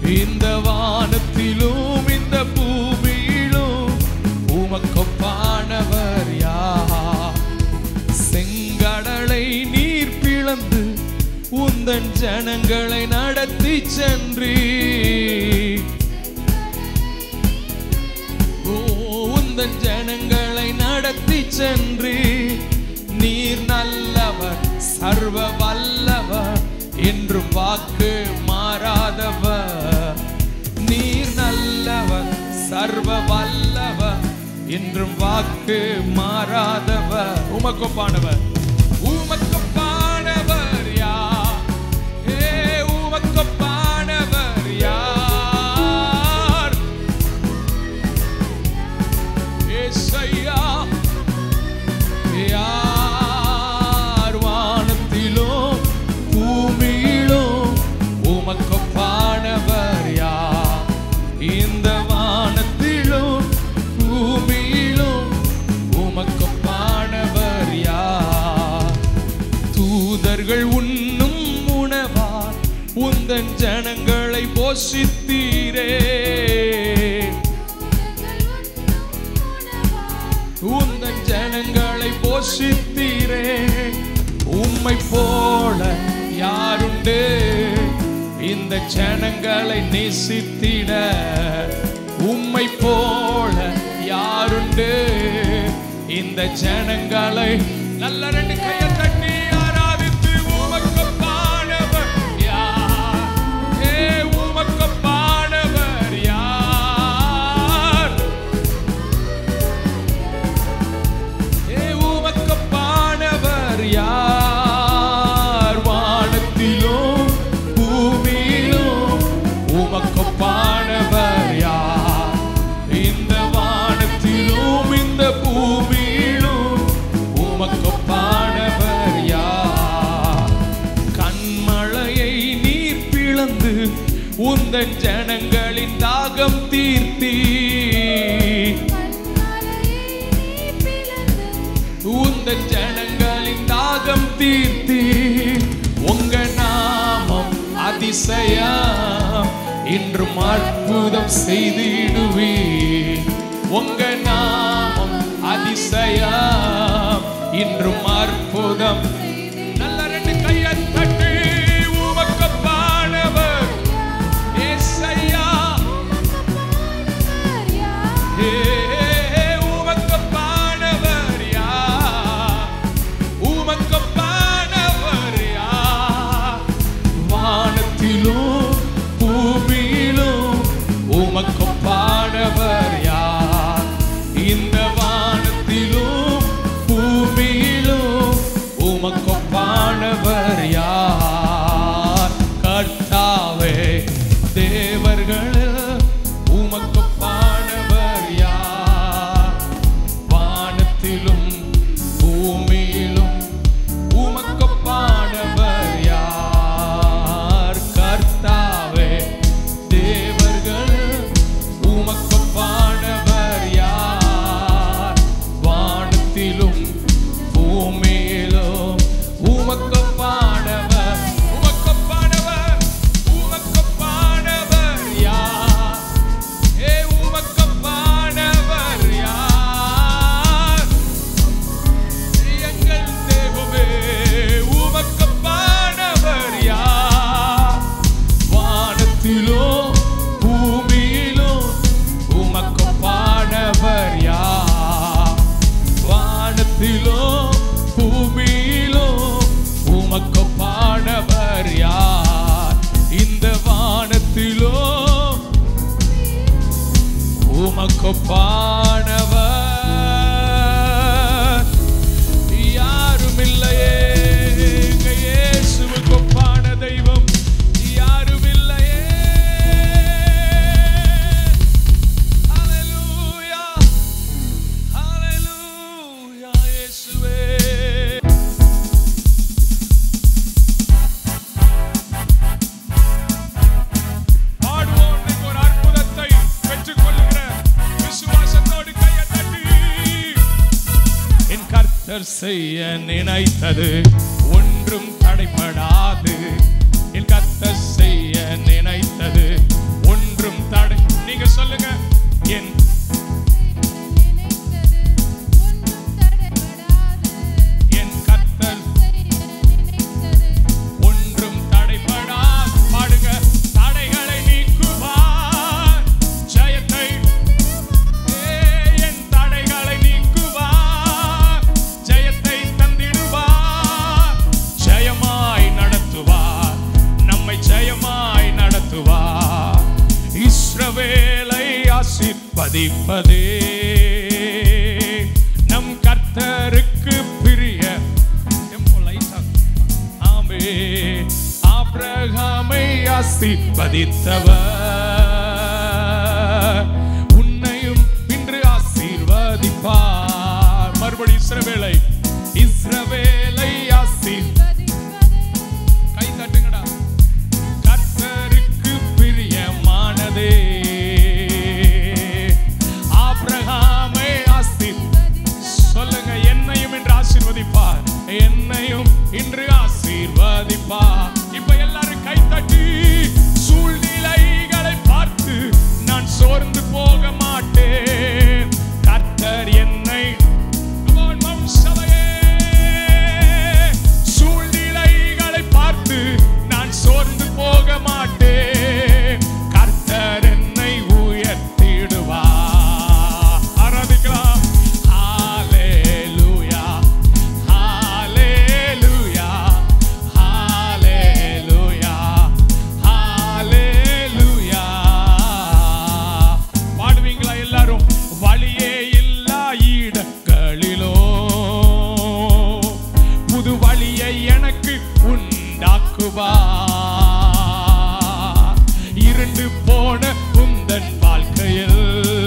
இந்த வானத்திலும் இந்த பூமியிலும் உமக்கொப்பானவர் யார் செங்கடலை நீர் பிளந்து உந்தன் ஜனங்களை நடத்தி சென்றீ உந்தன் ஜனங்களை நடத்தி சென்று நீர் நல்லவர் சர்வ வல்லவர் என்றும் வாக்கு மாறாதவர் நீர் நல்லவர் சர்வ வல்லவர் என்றும் வாக்கு மாறாதவர் உமக்கொப்பானவர் உமக்கொப்பானவர் யார் ஏ உமக்கொப்பானவர் யார் ஏசையா யார் வானத்திலும் பூமியிலும் உமக்கொப்பானவர் யார் இந்த வானத்திலும் பூமியிலும் உமக்கொப்பானவர் யார் தூதர்கள் உண்ணும் உணவார் உந்தன் ஜனங்களை போஷித்தீரே உந்தன் ஜனங்களை போஷித்தீரே உம்மை போல யாருண்டு இந்த ஜனங்களை நேசித்திட உம்மை போல யாருண்டு இந்த ஜனங்களை நல்ல ரெண்டு கையை தட்டி ஆராதித்து உமக்கு பாடவர் யார் ஏ உமக்கு பாடவர் யார் ஏ உமக்கு பாடவர் யார் வானத்திலும் பூமியிலும் உமக்கு பாடவர் யார் இந்த வானத்திலும் இந்த பூமியிலும் உமக்கு பாடவர் யார் கண்மழையை நீர் பிளந்து உந்தன் ஜனங்களின் தாகம் தீர்த்தீ உந்தன் ஜனங்களின் தாகம் தீர்த்தி உங்க நாமம் அதிசயம் இன்றும் அற்புதம் செய்திடுவே உங்க நாமம் அதிசயம் இன்றும் அற்புதம் நல்ல ரெண்டு கையை தட்டி உமக்கு பாடவர் ஏசையா ஏ உமக்கு பாடவர் யார் உமக்கு பாடவர் யார் வானத்திலும் பூமியிலும் உமக்கு பாடவர் யார் இந்த வானத்திலும் பூமியிலும் உமக்கு பாடவர் யார் கர்த்தாவே தேவர்கள் உமக்கு பாடவர் யார் வானத்திலும் பூமியிலும் உமக்கு பாடவர் யார் கர்த்தாவே தேவர்கள் உமக்கு பாடவர் யார் வானத்திலும் பூமியிலும் உமக்கு பாடவர் உமக்கு பாடவர் உமக்கு பாடவர் யார் ஏ உமக்கு பாடவர் யார் எங்கள் தேவமே உமக்கு பாடவர் யார் வானத்திலோ பூமியிலோ உமக்கு பாடவர் யார் வானத்திலோ பூமியிலோ உமக்கு பாடவர் யார் இந்த வானத்திலோ உமக்கு பாடவர் யாரும் இல்லையே எங்க இயேசுவுக்கு ஒப்பான தெய்வம் யாரும் இல்லையே ஹalleluya ஹalleluya இயேசுவே பாடுவோம் இன்னைக்கு ஒரு அற்புதத்தை பெற்றுக்கொள்ளுகிற விசுவாசத்தோடு கையை தட்டி என் கர்த்தர் செய்ய நினைத்தது ஒன்றும் தடைப்படாது என் கர்த்தர் செய்ய நினைத்தது ஆசீர்வதிப்பதே நம் கர்த்தருக்கு பிரிய Tempo light ஆ. ஆமே ஆபிரகாமை ஆசீர்வதித்தவர் உன்னையும் இன்று ஆசீர்வதிப்பார் மறுபடி இஸ்ரவேலை இஸ்ரவேலை ஆசீர் கை தட்டுங்கடா கர்த்தருக்கு பிரியமானதே ஆபிரகாமை ஆசீர் சொல்லுங்க என்னையும் இன்று ஆசீர்வதிப்பார் என்னையும் இன்று ஆசீர்வதிப்பார் இப்ப எல்லாரும் கை தட்டி சூழ்நிலைகளை பார்த்து நான் சோர்ந்து போக மாட்டேன் கர்த்தர் என்னை Come on, Mount சபையே. சூழ்நிலைகளை பார்த்து நான் சோர்ந்து போக மாட்டேன் கர்த்தர் என்னை உயர்த்திடுவார் ஆராதிக்கலாம் ஹalleluya ஹalleluya ஹalleluya ஹalleluya பாடுவீங்களா எல்லாரும் வழியே இல்லா இடங்களிலோ புது வழியை எனக்கு உண்டாக்குவா இருண்டு போன உந்தன் வாழ்க்கையில்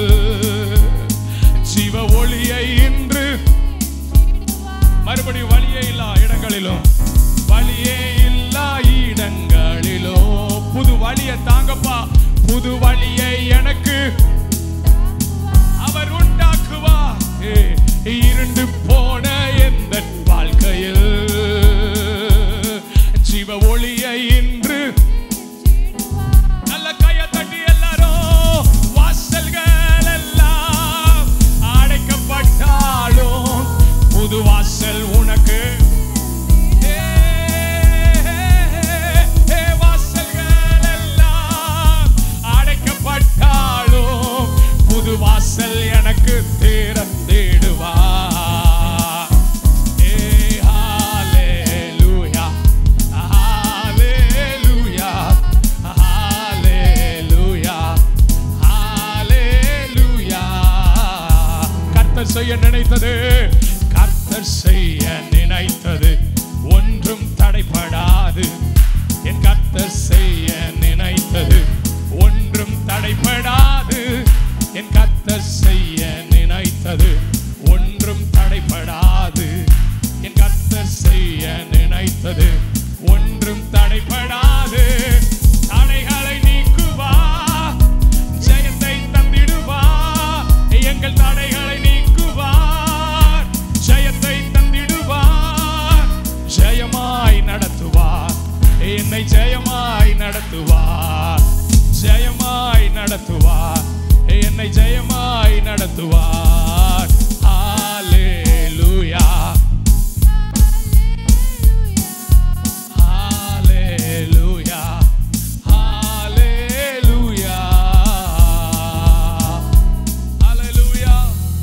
ஜீவ ஒளியை இன்று மறுபடி வழியே இல்லா இடங்களிலும் வழியே இல்லா இடங்களிலோ புது வழியை தாங்கப்பா புது வழியை எனக்கு அவர் உண்டாக்குவார் ஏ, இருண்டு போன எந்த வாழ்க்கையில் ஜீவ ஒளியை இன்று நல்ல கையை தட்டி எல்லாரும் வாசல்கள் எல்லாம் அடைக்கப்பட்டாலும் புது வாசல் உனக்கு ஏ, ஏ, வாசல்கள் எல்லாம் அடைக்கப்பட்டாலும் புது வாசல் எனக்கு திறந்திடுவா ஏ ஹalleluya ஹalleluya ஹalleluya ஹalleluya கர்த்தர் செய்ய நினைத்தது கர்த்தர் செய்ய நினைத்தது ஒன்றும் தடைபடாது என் கர்த்தர் செய்ய நினைத்தது ஒன்றும் தடைபடாது என் கர்த்தர் செய்ய நினைத்தது ஒன்றும் தடைபடாது என் கர்த்தர் செய்ய நினைத்தது ஒன்றும் தடைபடாது தடைகளை நீக்குவா ஜெயத்தை தந்திடுவா எங்கள் தடைகளை நீக்குவார் ஜெயத்தை தந்திடுவார் ஜெயமாய் நடத்துவார் என்னை ஜெயமாய் நடத்துவார் ஜெயமாய் நடத்துவார் என்னை ஜெயமாய் நடத்துவார் ஹalleluya ஹalleluya ஹalleluya ஹalleluya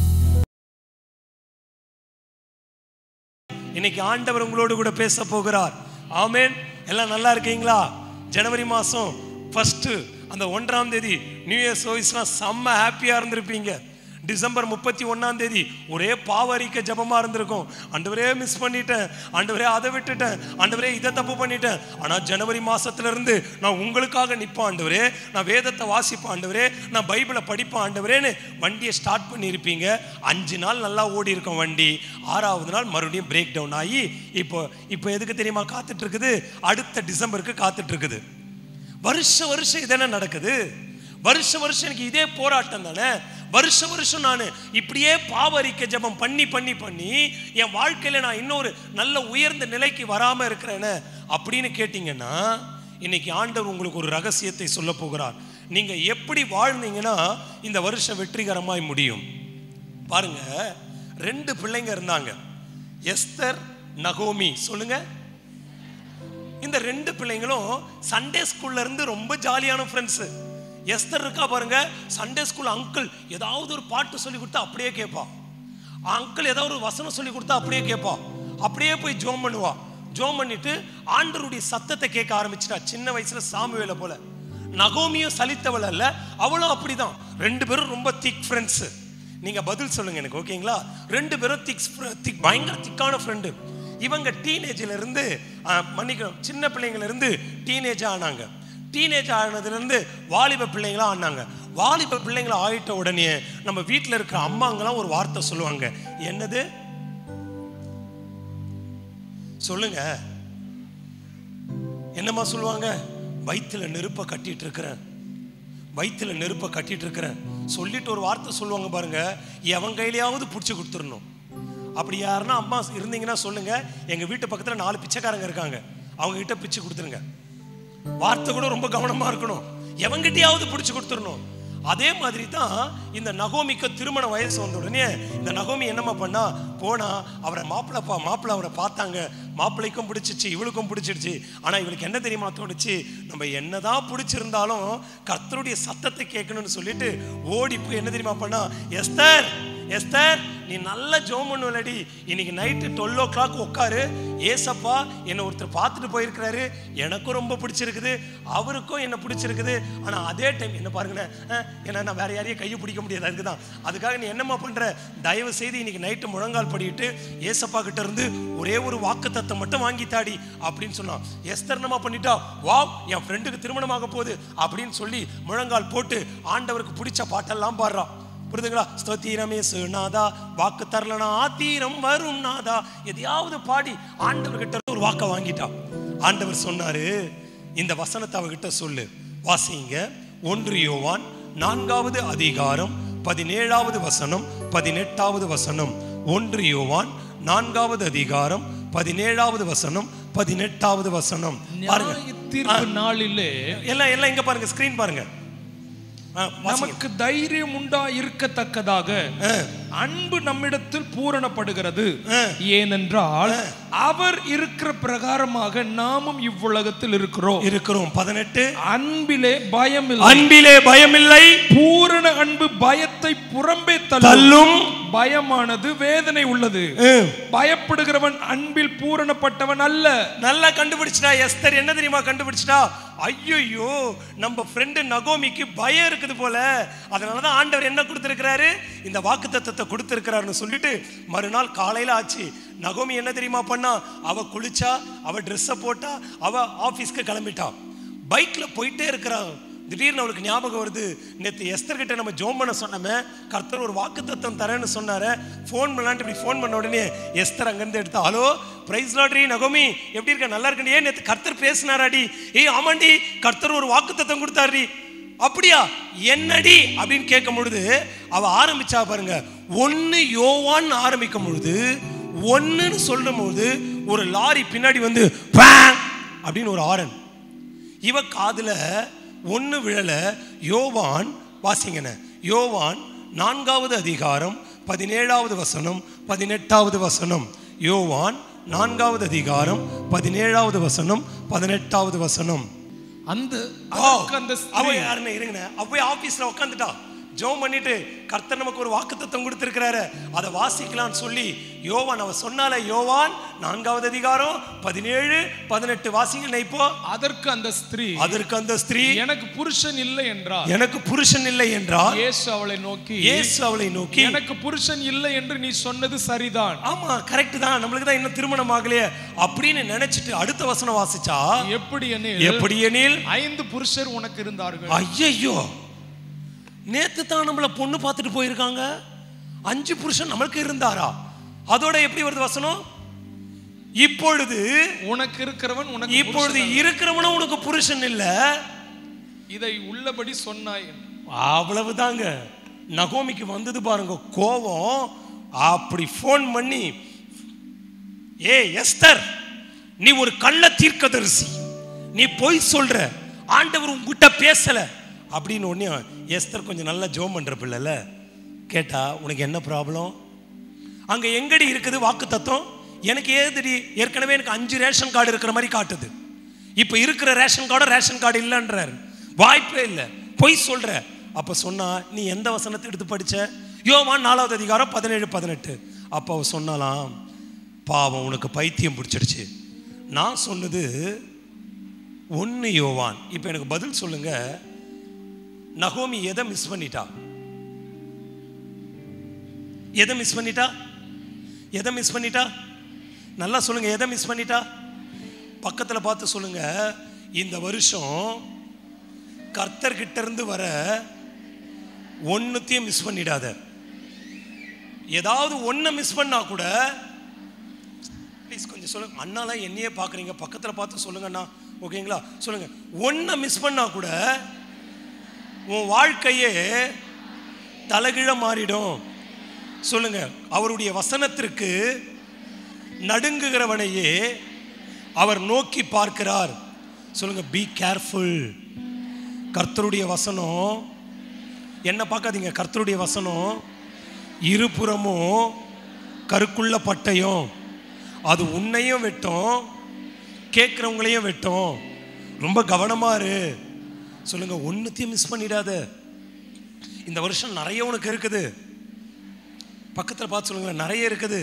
இன்னைக்கு ஆண்டவர் உங்களோடு கூட பேச போகிறார் ஆமென் எல்லாம் நல்லா இருக்கீங்களா ஜனவரி மாதம் ஃபர்ஸ்ட் அந்த ஒன்றாம் தேதி நியூ இயர் சர்வீஸ்லாம் செம்ம ஹாப்பியாக இருந்திருப்பீங்க டிசம்பர் முப்பத்தி ஒன்றாம் தேதி ஒரே பாவரிக்க ஜபமாக இருந்திருக்கும் ஆண்டவரே மிஸ் பண்ணிட்டேன் ஆண்டவரே அதை விட்டுட்டேன் ஆண்டவரே இதை தப்பு பண்ணிட்டேன் ஆனால் ஜனவரி மாசத்துல இருந்து நான் உங்களுக்காக நிற்பேன் ஆண்டவரே நான் வேதத்தை வாசிப்பேன் ஆண்டவரே நான் பைபிளை படிப்பேன் ஆண்டவரேன்னு வண்டியை ஸ்டார்ட் பண்ணியிருப்பீங்க அஞ்சு நாள் நல்லா ஓடி இருக்கும் வண்டி ஆறாவது நாள் மறுபடியும் பிரேக் டவுன் ஆகி இப்போ இப்போ எதுக்கு தெரியுமா காத்துட்டு இருக்குது அடுத்த டிசம்பருக்கு காத்துட்டு இருக்குது வருஷ வருஷம் இதென்ன நடக்குது வருஷ வருஷம் எனக்கு இதே போராட்டம் தானே வருஷ வருஷம் நான் இப்படியே பாவரிக்க ஜெபம் பண்ணி பண்ணி பண்ணி என் வாழ்க்கையில நான் இன்னொரு நல்ல உயர்ந்த நிலைக்கு வராம இருக்கிறேனே அப்படின்னு கேட்டிங்கன்னா இன்னைக்கு ஆண்டவர் உங்களுக்கு ஒரு ரகசியத்தை சொல்ல போகிறார் நீங்க எப்படி வாழ்ந்தீங்கன்னா இந்த வருஷம் வெற்றிகரமாய் முடியும் பாருங்க ரெண்டு பிள்ளைங்க இருந்தாங்க எஸ்தர் நகோமி சொல்லுங்க இந்த ரெண்டு பிள்ளைங்களும் சண்டே ஸ்கூல்ல இருந்து ரொம்ப ஜாலியான ஃப்ரெண்ட்ஸ் எஸ்தர் இருக்கா பாருங்க சண்டே ஸ்கூல் அங்கிள் ஏதாவது ஒரு பாட்டு சொல்லி கொடுத்தா அப்படியே கேட்பா அங்கிள் ஏதாவது ஒரு வசனம் சொல்லி கொடுத்தா அப்படியே கேட்பா அப்படியே போய் ஜோம் பண்ணுவா ஜோம் பண்ணிட்டு ஆண்டருடைய சத்தத்தை கேட்க ஆரம்பிச்சிட்டா சின்ன வயசுல சாமுவேல போல நகோமியும் சலித்தவள் அல்ல அவளும் அப்படிதான் ரெண்டு பேரும் ரொம்ப திக் ஃப்ரெண்ட்ஸ் நீங்க பதில் சொல்லுங்க எனக்கு ஓகேங்களா ரெண்டு பேரும் திக் திக் பயங்கர திக்கான ஃப்ரெண்டு இவங்க டீனேஜ்ல இருந்து அஹ், மன்னிக்கணும் சின்ன பிள்ளைங்கள்ல இருந்து டீனேஜ் ஆனாங்க டீனேஜ் ஆனதுல இருந்து வாலிப பிள்ளைங்களா ஆனாங்க வாலிப பிள்ளைங்களா ஆயிட்ட உடனே நம்ம வீட்டில் இருக்கிற அம்மாங்கெல்லாம் ஒரு வார்த்தை சொல்லுவாங்க என்னது சொல்லுங்க என்னம்மா சொல்லுவாங்க வயிற்றுல நெருப்பை கட்டிட்டு இருக்கிறேன் வயிற்றுல நெருப்பை கட்டிட்டு இருக்கிறேன் சொல்லிட்டு ஒரு வார்த்தை சொல்லுவாங்க பாருங்க எவன் கையிலையாவது பிடிச்சி கொடுத்துடணும் அப்படி யாருன்னா அம்மா இருந்தீங்கன்னா சொல்லுங்க எங்க வீட்டு பக்கத்துல நாலு பிச்சைக்காரங்க இருக்காங்க அவங்க கிட்ட பிச்சு கொடுத்துருங்க வார்த்தை கூட ரொம்ப கவனமா இருக்கணும் எவங்கிட்டயாவது பிடிச்சு கொடுத்துடணும் அதே மாதிரி தான் இந்த நகோமிக்கு திருமண வயசு வந்த உடனே இந்த நகோமி என்னம்மா பண்ணா போனா அவரை மாப்பிள்ளப்பா மாப்பிள்ளை அவரை பார்த்தாங்க மாப்பிள்ளைக்கும் பிடிச்சிச்சு இவளுக்கும் பிடிச்சிருச்சு ஆனா இவளுக்கு என்ன தெரியுமா தோணுச்சு நம்ம என்னதான் பிடிச்சிருந்தாலும் கர்த்தருடைய சத்தத்தை கேட்கணும்னு சொல்லிட்டு ஓடி போய் என்ன தெரியுமா பண்ணா எஸ்தர் எஸ்தர் நீ நல்ல ஜோம் பண்ணுவலடி இன்னைக்கு நைட்டு டுவெல் ஓ கிளாக் உட்காரு ஏசப்பா என்னை ஒருத்தர் பார்த்துட்டு போயிருக்கிறாரு எனக்கும் ரொம்ப பிடிச்சிருக்குது அவருக்கும் என்ன பிடிச்சிருக்குது ஆனால் அதே டைம் என்ன பாருங்களேன் அஹ், ஏன்னா நான் வேற யாரையும் கையை பிடிக்க முடியாது அதுக்கு தான் அதுக்காக நீ என்னம்மா பண்ற தயவு செய்து இன்னைக்கு நைட்டு முழங்கால் படிட்டு ஏசப்பா கிட்ட இருந்து ஒரே ஒரு வாக்கு மட்டும் வாங்கி தாடி அப்படின்னு சொன்னான் எஸ்தர் என்னம்மா பண்ணிட்டா வாவ் என் ஃப்ரெண்டுக்கு திருமணமாக போகுது அப்படின்னு சொல்லி முழங்கால் போட்டு ஆண்டவருக்கு பிடிச்ச பாட்டெல்லாம் பாடுறான் புரியுதுங்களா ஸ்தோத்திரமே சுநாதா வாக்கு தரலனா ஆத்தீரம் வரும் நாதா எதையாவது பாடி ஆண்டவர்கிட்ட இருந்து ஒரு வாக்கை வாங்கிட்டான் ஆண்டவர் சொன்னாரு இந்த வசனத்தை அவகிட்ட சொல்லு வாசிங்க ஒன்று யோவான் நான்காவது அதிகாரம் பதினேழாவது வசனம் பதினெட்டாவது வசனம் ஒன்று யோவான் நான்காவது அதிகாரம் பதினேழாவது வசனம் பதினெட்டாவது வசனம் பாருங்க நியாய தீர்ப்பு நாளிலே எல்லாம் எல்லாம் இங்க பாருங்க ஸ்கிரீன் பாருங்க ஆ, வாசிங்க. நமக்கு தைரியம் உண்டா இருக்கத்தக்கதாக ஆ. அன்பு நம்மிடத்தில் பூரணப்படுகிறது ஆ. ஏனென்றால் அவர் இருக்கிற பிரகாரமாக நாமும் இவ்வுலகத்தில் இருக்கிறோம் இருக்கிறோம் பதினெட்டு அன்பிலே பயம் இல்லை அன்பிலே பயமில்லை பூரண அன்பு பயத்தை புறம்பே தள்ளும் தள்ளும் பயமானது வேதனை உள்ளது ம். பயப்படுகிறவன் அன்பில் பூரணப்பட்டவன் அல்ல நல்லா கண்டுபிடிச்சிட்டா எஸ்தர் என்ன தெரியுமா கண்டுபிடிச்சிட்டா ஐயோ நம்ம ஃப்ரெண்டு நகோமிக்கு பயம் இருக்குது போல அதனால தான் ஆண்டவர் என்ன கொடுத்துருக்கிறாரு இந்த வாக்கு தத்தத்தை கொடுத்துருக்கிறாருன்னு சொல்லிட்டு மறுநாள் காலையில ஆச்சு நகோமி என்ன தெரியுமா பண்ணா அவ குளிச்சா அவ ட்ரெஸ்ஸை போட்டா அவ ஆஃபீஸ்க்கு கிளம்பிட்டா பைக்ல போயிட்டே இருக்கிறா திடீர்னு அவளுக்கு ஞாபகம் வருது நேற்று எஸ்தர் கிட்ட நம்ம ஜோம் பண்ண சொன்னோமே கர்த்தர் ஒரு வாக்கு தத்தம் தரேன்னு சொன்னாரு ஃபோன் பண்ணலான்ட்டு இப்படி ஃபோன் பண்ண உடனே எஸ்தர் அங்கேருந்து எடுத்தா ஹலோ பிரைஸ் லாட்ரி நகோமி எப்படி இருக்க நல்லா இருக்கே ஏன் நேற்று கர்த்தர் பேசினாராடி ஏய் ஆமாண்டி கர்த்தர் ஒரு வாக்கு தத்தம் கொடுத்தாருடி அப்படியா என்னடி அப்படின்னு கேட்கும் பொழுது அவ ஆரம்பிச்சா பாருங்க ஒன்னு யோவான்னு ஆரம்பிக்கும் பொழுது ஒன்னுன்னு சொல்லும் பொழுது ஒரு லாரி பின்னாடி வந்து "பேங்" அப்படின்னு ஒரு ஆரன் இவ காதுல ஒன்று விழல யோவான் வாசிங்கண்ணே யோவான் நான்காவது அதிகாரம் பதினேழாவது வசனம் பதினெட்டாவது வசனம் யோவான் நான்காவது அதிகாரம் பதினேழாவது வசனம் பதினெட்டாவது வசனம் அந்த ஓ, அதற்கு அந்த அவ ஸ்திரீ யாருன்னு இருங்கண்ணே அவ ஆபீஸ்ல உட்காந்துட்டா ஜெபம் பண்ணிட்டு கர்த்தர் நமக்கு ஒரு வாக்குத்தத்தம் கொடுத்திருக்கிறாரு அதை வாசிக்கலாம்னு சொல்லி யோவான் அவ சொன்னால யோவான் நான்காவது அதிகாரம் பதினேழு பதினெட்டு வாசிங்க இப்போ அதற்கு அந்த ஸ்திரீ அதற்கு அந்த ஸ்திரீ எனக்கு புருஷன் இல்லை என்றார் எனக்கு புருஷன் இல்லை என்றால் இயேசு அவளை நோக்கி இயேசு அவளை நோக்கி எனக்கு புருஷன் இல்லை என்று நீ சொன்னது சரிதான் ஆமா கரெக்ட் தான் நம்மளுக்கு தான் இன்னும் திருமணம் ஆகலையே அப்படின்னு நினைச்சிட்டு அடுத்த வசனம் வாசிச்சா எப்படி எனில் எப்படி எனில் ஐந்து புருஷர் உனக்கு இருந்தார்கள் ஐயையோ நேத்து தான் நம்மள பொண்ணு பார்த்துட்டு போயிருக்காங்க அஞ்சு புருஷன் நம்மளுக்கு இருந்தாரா அதோட எப்படி வருது வசனம் இப்பொழுது உனக்கு இருக்கிறவன் உனக்கு இப்பொழுது புருஷன் இருக்கிறவனும் உனக்கு புருஷன் இல்ல அல்ல. இதை உள்ளபடி சொன்னாய் அவ்வளவுதாங்க நகோமிக்கு வந்தது பாருங்க கோபம் அப்படி ஃபோன் பண்ணி ஏ எஸ்தர் நீ ஒரு கள்ள தீர்க்கதரிசி நீ பொய் சொல்ற ஆண்டவர் உங்ககிட்ட பேசல அப்படின்னு உடனே எஸ்தர் கொஞ்சம் நல்லா ஜோம் பண்ற பிள்ளைல கேட்டா உனக்கு என்ன ப்ராப்ளம் அங்க எங்கடி இருக்குது வாக்கு தத்துவம் எனக்கு ஏதுடி ஏற்கனவே எனக்கு அஞ்சு ரேஷன் கார்டு இருக்கிற மாதிரி காட்டுது இப்போ இருக்கிற ரேஷன் கார்டும் ரேஷன் கார்டு இல்லைன்றாரு வாய்ப்பே இல்லை பொய் சொல்ற அப்ப சொன்னா நீ எந்த வசனத்தை எடுத்து படிச்ச யோவான் நாலாவது அதிகாரம் பதினேழு பதினெட்டு அப்போ அவ சொன்னாலாம் பாவம் உனக்கு பைத்தியம் பிடிச்சிடுச்சு நான் சொன்னது ஒன்று யோவான் இப்போ எனக்கு பதில் சொல்லுங்க நகோமி எதை மிஸ் பண்ணிட்டா எதை மிஸ் பண்ணிட்டா எதை மிஸ் பண்ணிட்டா நல்லா சொல்லுங்க எதை மிஸ் பண்ணிட்டா பக்கத்தில் பார்த்து சொல்லுங்க இந்த வருஷம் கர்த்தர்கிட்ட இருந்து வர ஒன்றுத்தையும் மிஸ் பண்ணிடாத ஏதாவது ஒன்றை மிஸ் பண்ணா கூட ப்ளீஸ் கொஞ்சம் சொல்லுங்க அண்ணாலாம் என்னையே பார்க்குறீங்க பக்கத்தில் பார்த்து சொல்லுங்க அண்ணா ஓகேங்களா சொல்லுங்க ஒன்றை மிஸ் பண்ணா கூட உன் வாழ்க்கையே தலைகீழ மாறிடும் சொல்லுங்க அவருடைய வசனத்திற்கு நடுங்குகிறவனையே அவர் நோக்கி பார்க்கிறார் சொல்லுங்க பி கேர்ஃபுல் கர்த்தருடைய வசனம் என்ன பார்க்காதீங்க கர்த்தருடைய வசனம் இருபுறமும் கருக்குள்ள பட்டயம் அது உன்னையும் வெட்டும் கேட்குறவங்களையும் வெட்டும் ரொம்ப கவனமா இரு சொல்லுங்க ஒன்றுத்தையும் மிஸ் பண்ணிடாத இந்த வருஷம் நிறைய உனக்கு இருக்குது பக்கத்தில் பார்த்து சொல்லுங்களேன் நிறைய இருக்குது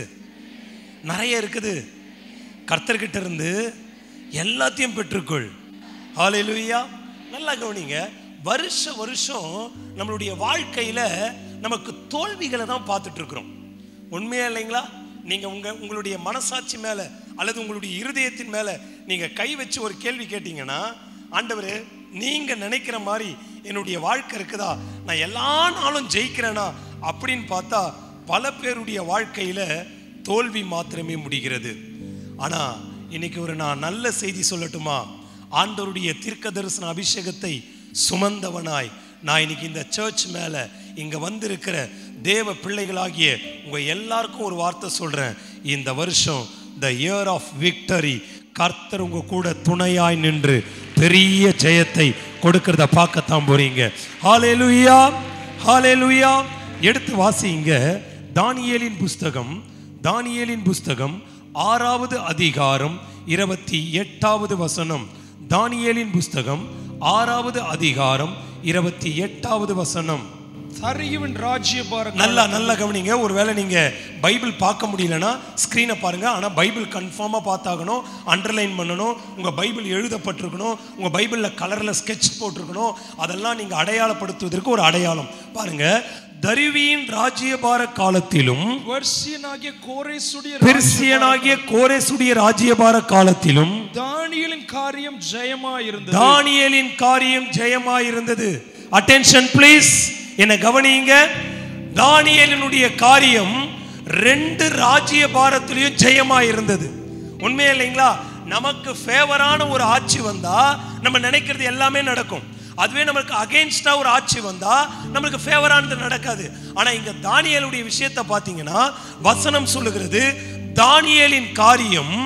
நிறைய இருக்குது கர்த்தர்கிட்ட இருந்து எல்லாத்தையும் பெற்றுக்கொள் ஹalleluya நல்லா கவனிங்க வருஷ வருஷம் நம்மளுடைய வாழ்க்கையில நமக்கு தோல்விகளை தான் பார்த்துட்டு இருக்கிறோம் உண்மையா இல்லைங்களா நீங்க உங்க உங்களுடைய மனசாட்சி மேல அல்லது உங்களுடைய இருதயத்தின் மேல நீங்க கை வச்சு ஒரு கேள்வி கேட்டீங்கன்னா ஆண்டவரே நீங்க நினைக்கிற மாதிரி என்னுடைய வாழ்க்கை இருக்குதா நான் எல்லா நாளும் ஜெயிக்கிறேனா அப்படின்னு பார்த்தா பல பேருடைய வாழ்க்கையில தோல்வி மாத்திரமே முடிகிறது ஆனா இன்னைக்கு ஒரு நான் நல்ல செய்தி சொல்லட்டுமா ஆண்டவருடைய தீர்க்க தரிசன அபிஷேகத்தை சுமந்தவனாய் நான் இன்னைக்கு இந்த சர்ச் மேல இங்க வந்திருக்கிற தேவ பிள்ளைகளாகிய உங்க எல்லாருக்கும் ஒரு வார்த்தை சொல்றேன் இந்த வருஷம் த இயர் ஆஃப் விக்டரி கர்த்தர் உங்க கூட துணையாய் நின்று பெரிய ஜெயத்தை கொடுக்கறத பார்க்கத்தான் போறீங்க ஹalleluya ஹalleluya எடுத்து வாசிங்க தானியேலின் புஸ்தகம் தானியேலின் புஸ்தகம் ஆறாவது அதிகாரம் இருபத்தி எட்டாவது வசனம் தானியேலின் புஸ்தகம் ஆறாவது அதிகாரம் இருபத்தி எட்டாவது வசனம் தரியுவின் ராஜ்யபார நல்லா நல்லா கவனிங்க ஒருவேளை நீங்க பைபிள் பார்க்க முடியலன்னா ஸ்க்ரீனை பாருங்க ஆனா பைபிள் கன்ஃபார்மா பார்த்தாகணும் அண்டர்லைன் பண்ணணும் உங்க பைபிள் எழுதப்பட்டிருக்கணும் உங்க பைபிள்ல கலர்ல ஸ்கெட்ச் போட்டிருக்கணும் அதெல்லாம் நீங்க அடையாளப்படுத்துவதற்கு ஒரு அடையாளம் பாருங்க தருவியின் ராஜ்யபார காலத்திலும் வர்ஷியனாகிய கோரேசுடைய பெர்சியனாகிய கோரேசுடைய ராஜ்யபார காலத்திலும் தானியலின் காரியம் ஜெயமாயிருந்தது தானியேலின் காரியம் ஜெயமாயிருந்தது அட்டென்ஷன் ப்ளீஸ் என்ன கவனிங்க தானியேலினுடைய காரியம் ரெண்டு ராஜ்ய பாரத்திலையும் ஜெயமாயிருந்தது உண்மையா இல்லைங்களா நமக்கு ஃபேவரான ஒரு ஆட்சி வந்தா நம்ம நினைக்கிறது எல்லாமே நடக்கும் அதுவே நமக்கு அகைன்ஸ்டா ஒரு ஆட்சி வந்தா நமக்கு ஃபேவரானது நடக்காது ஆனா இங்க தானியேலுடைய விஷயத்தை பார்த்தீங்கன்னா வசனம் சொல்லுகிறது தானியேலின் காரியம்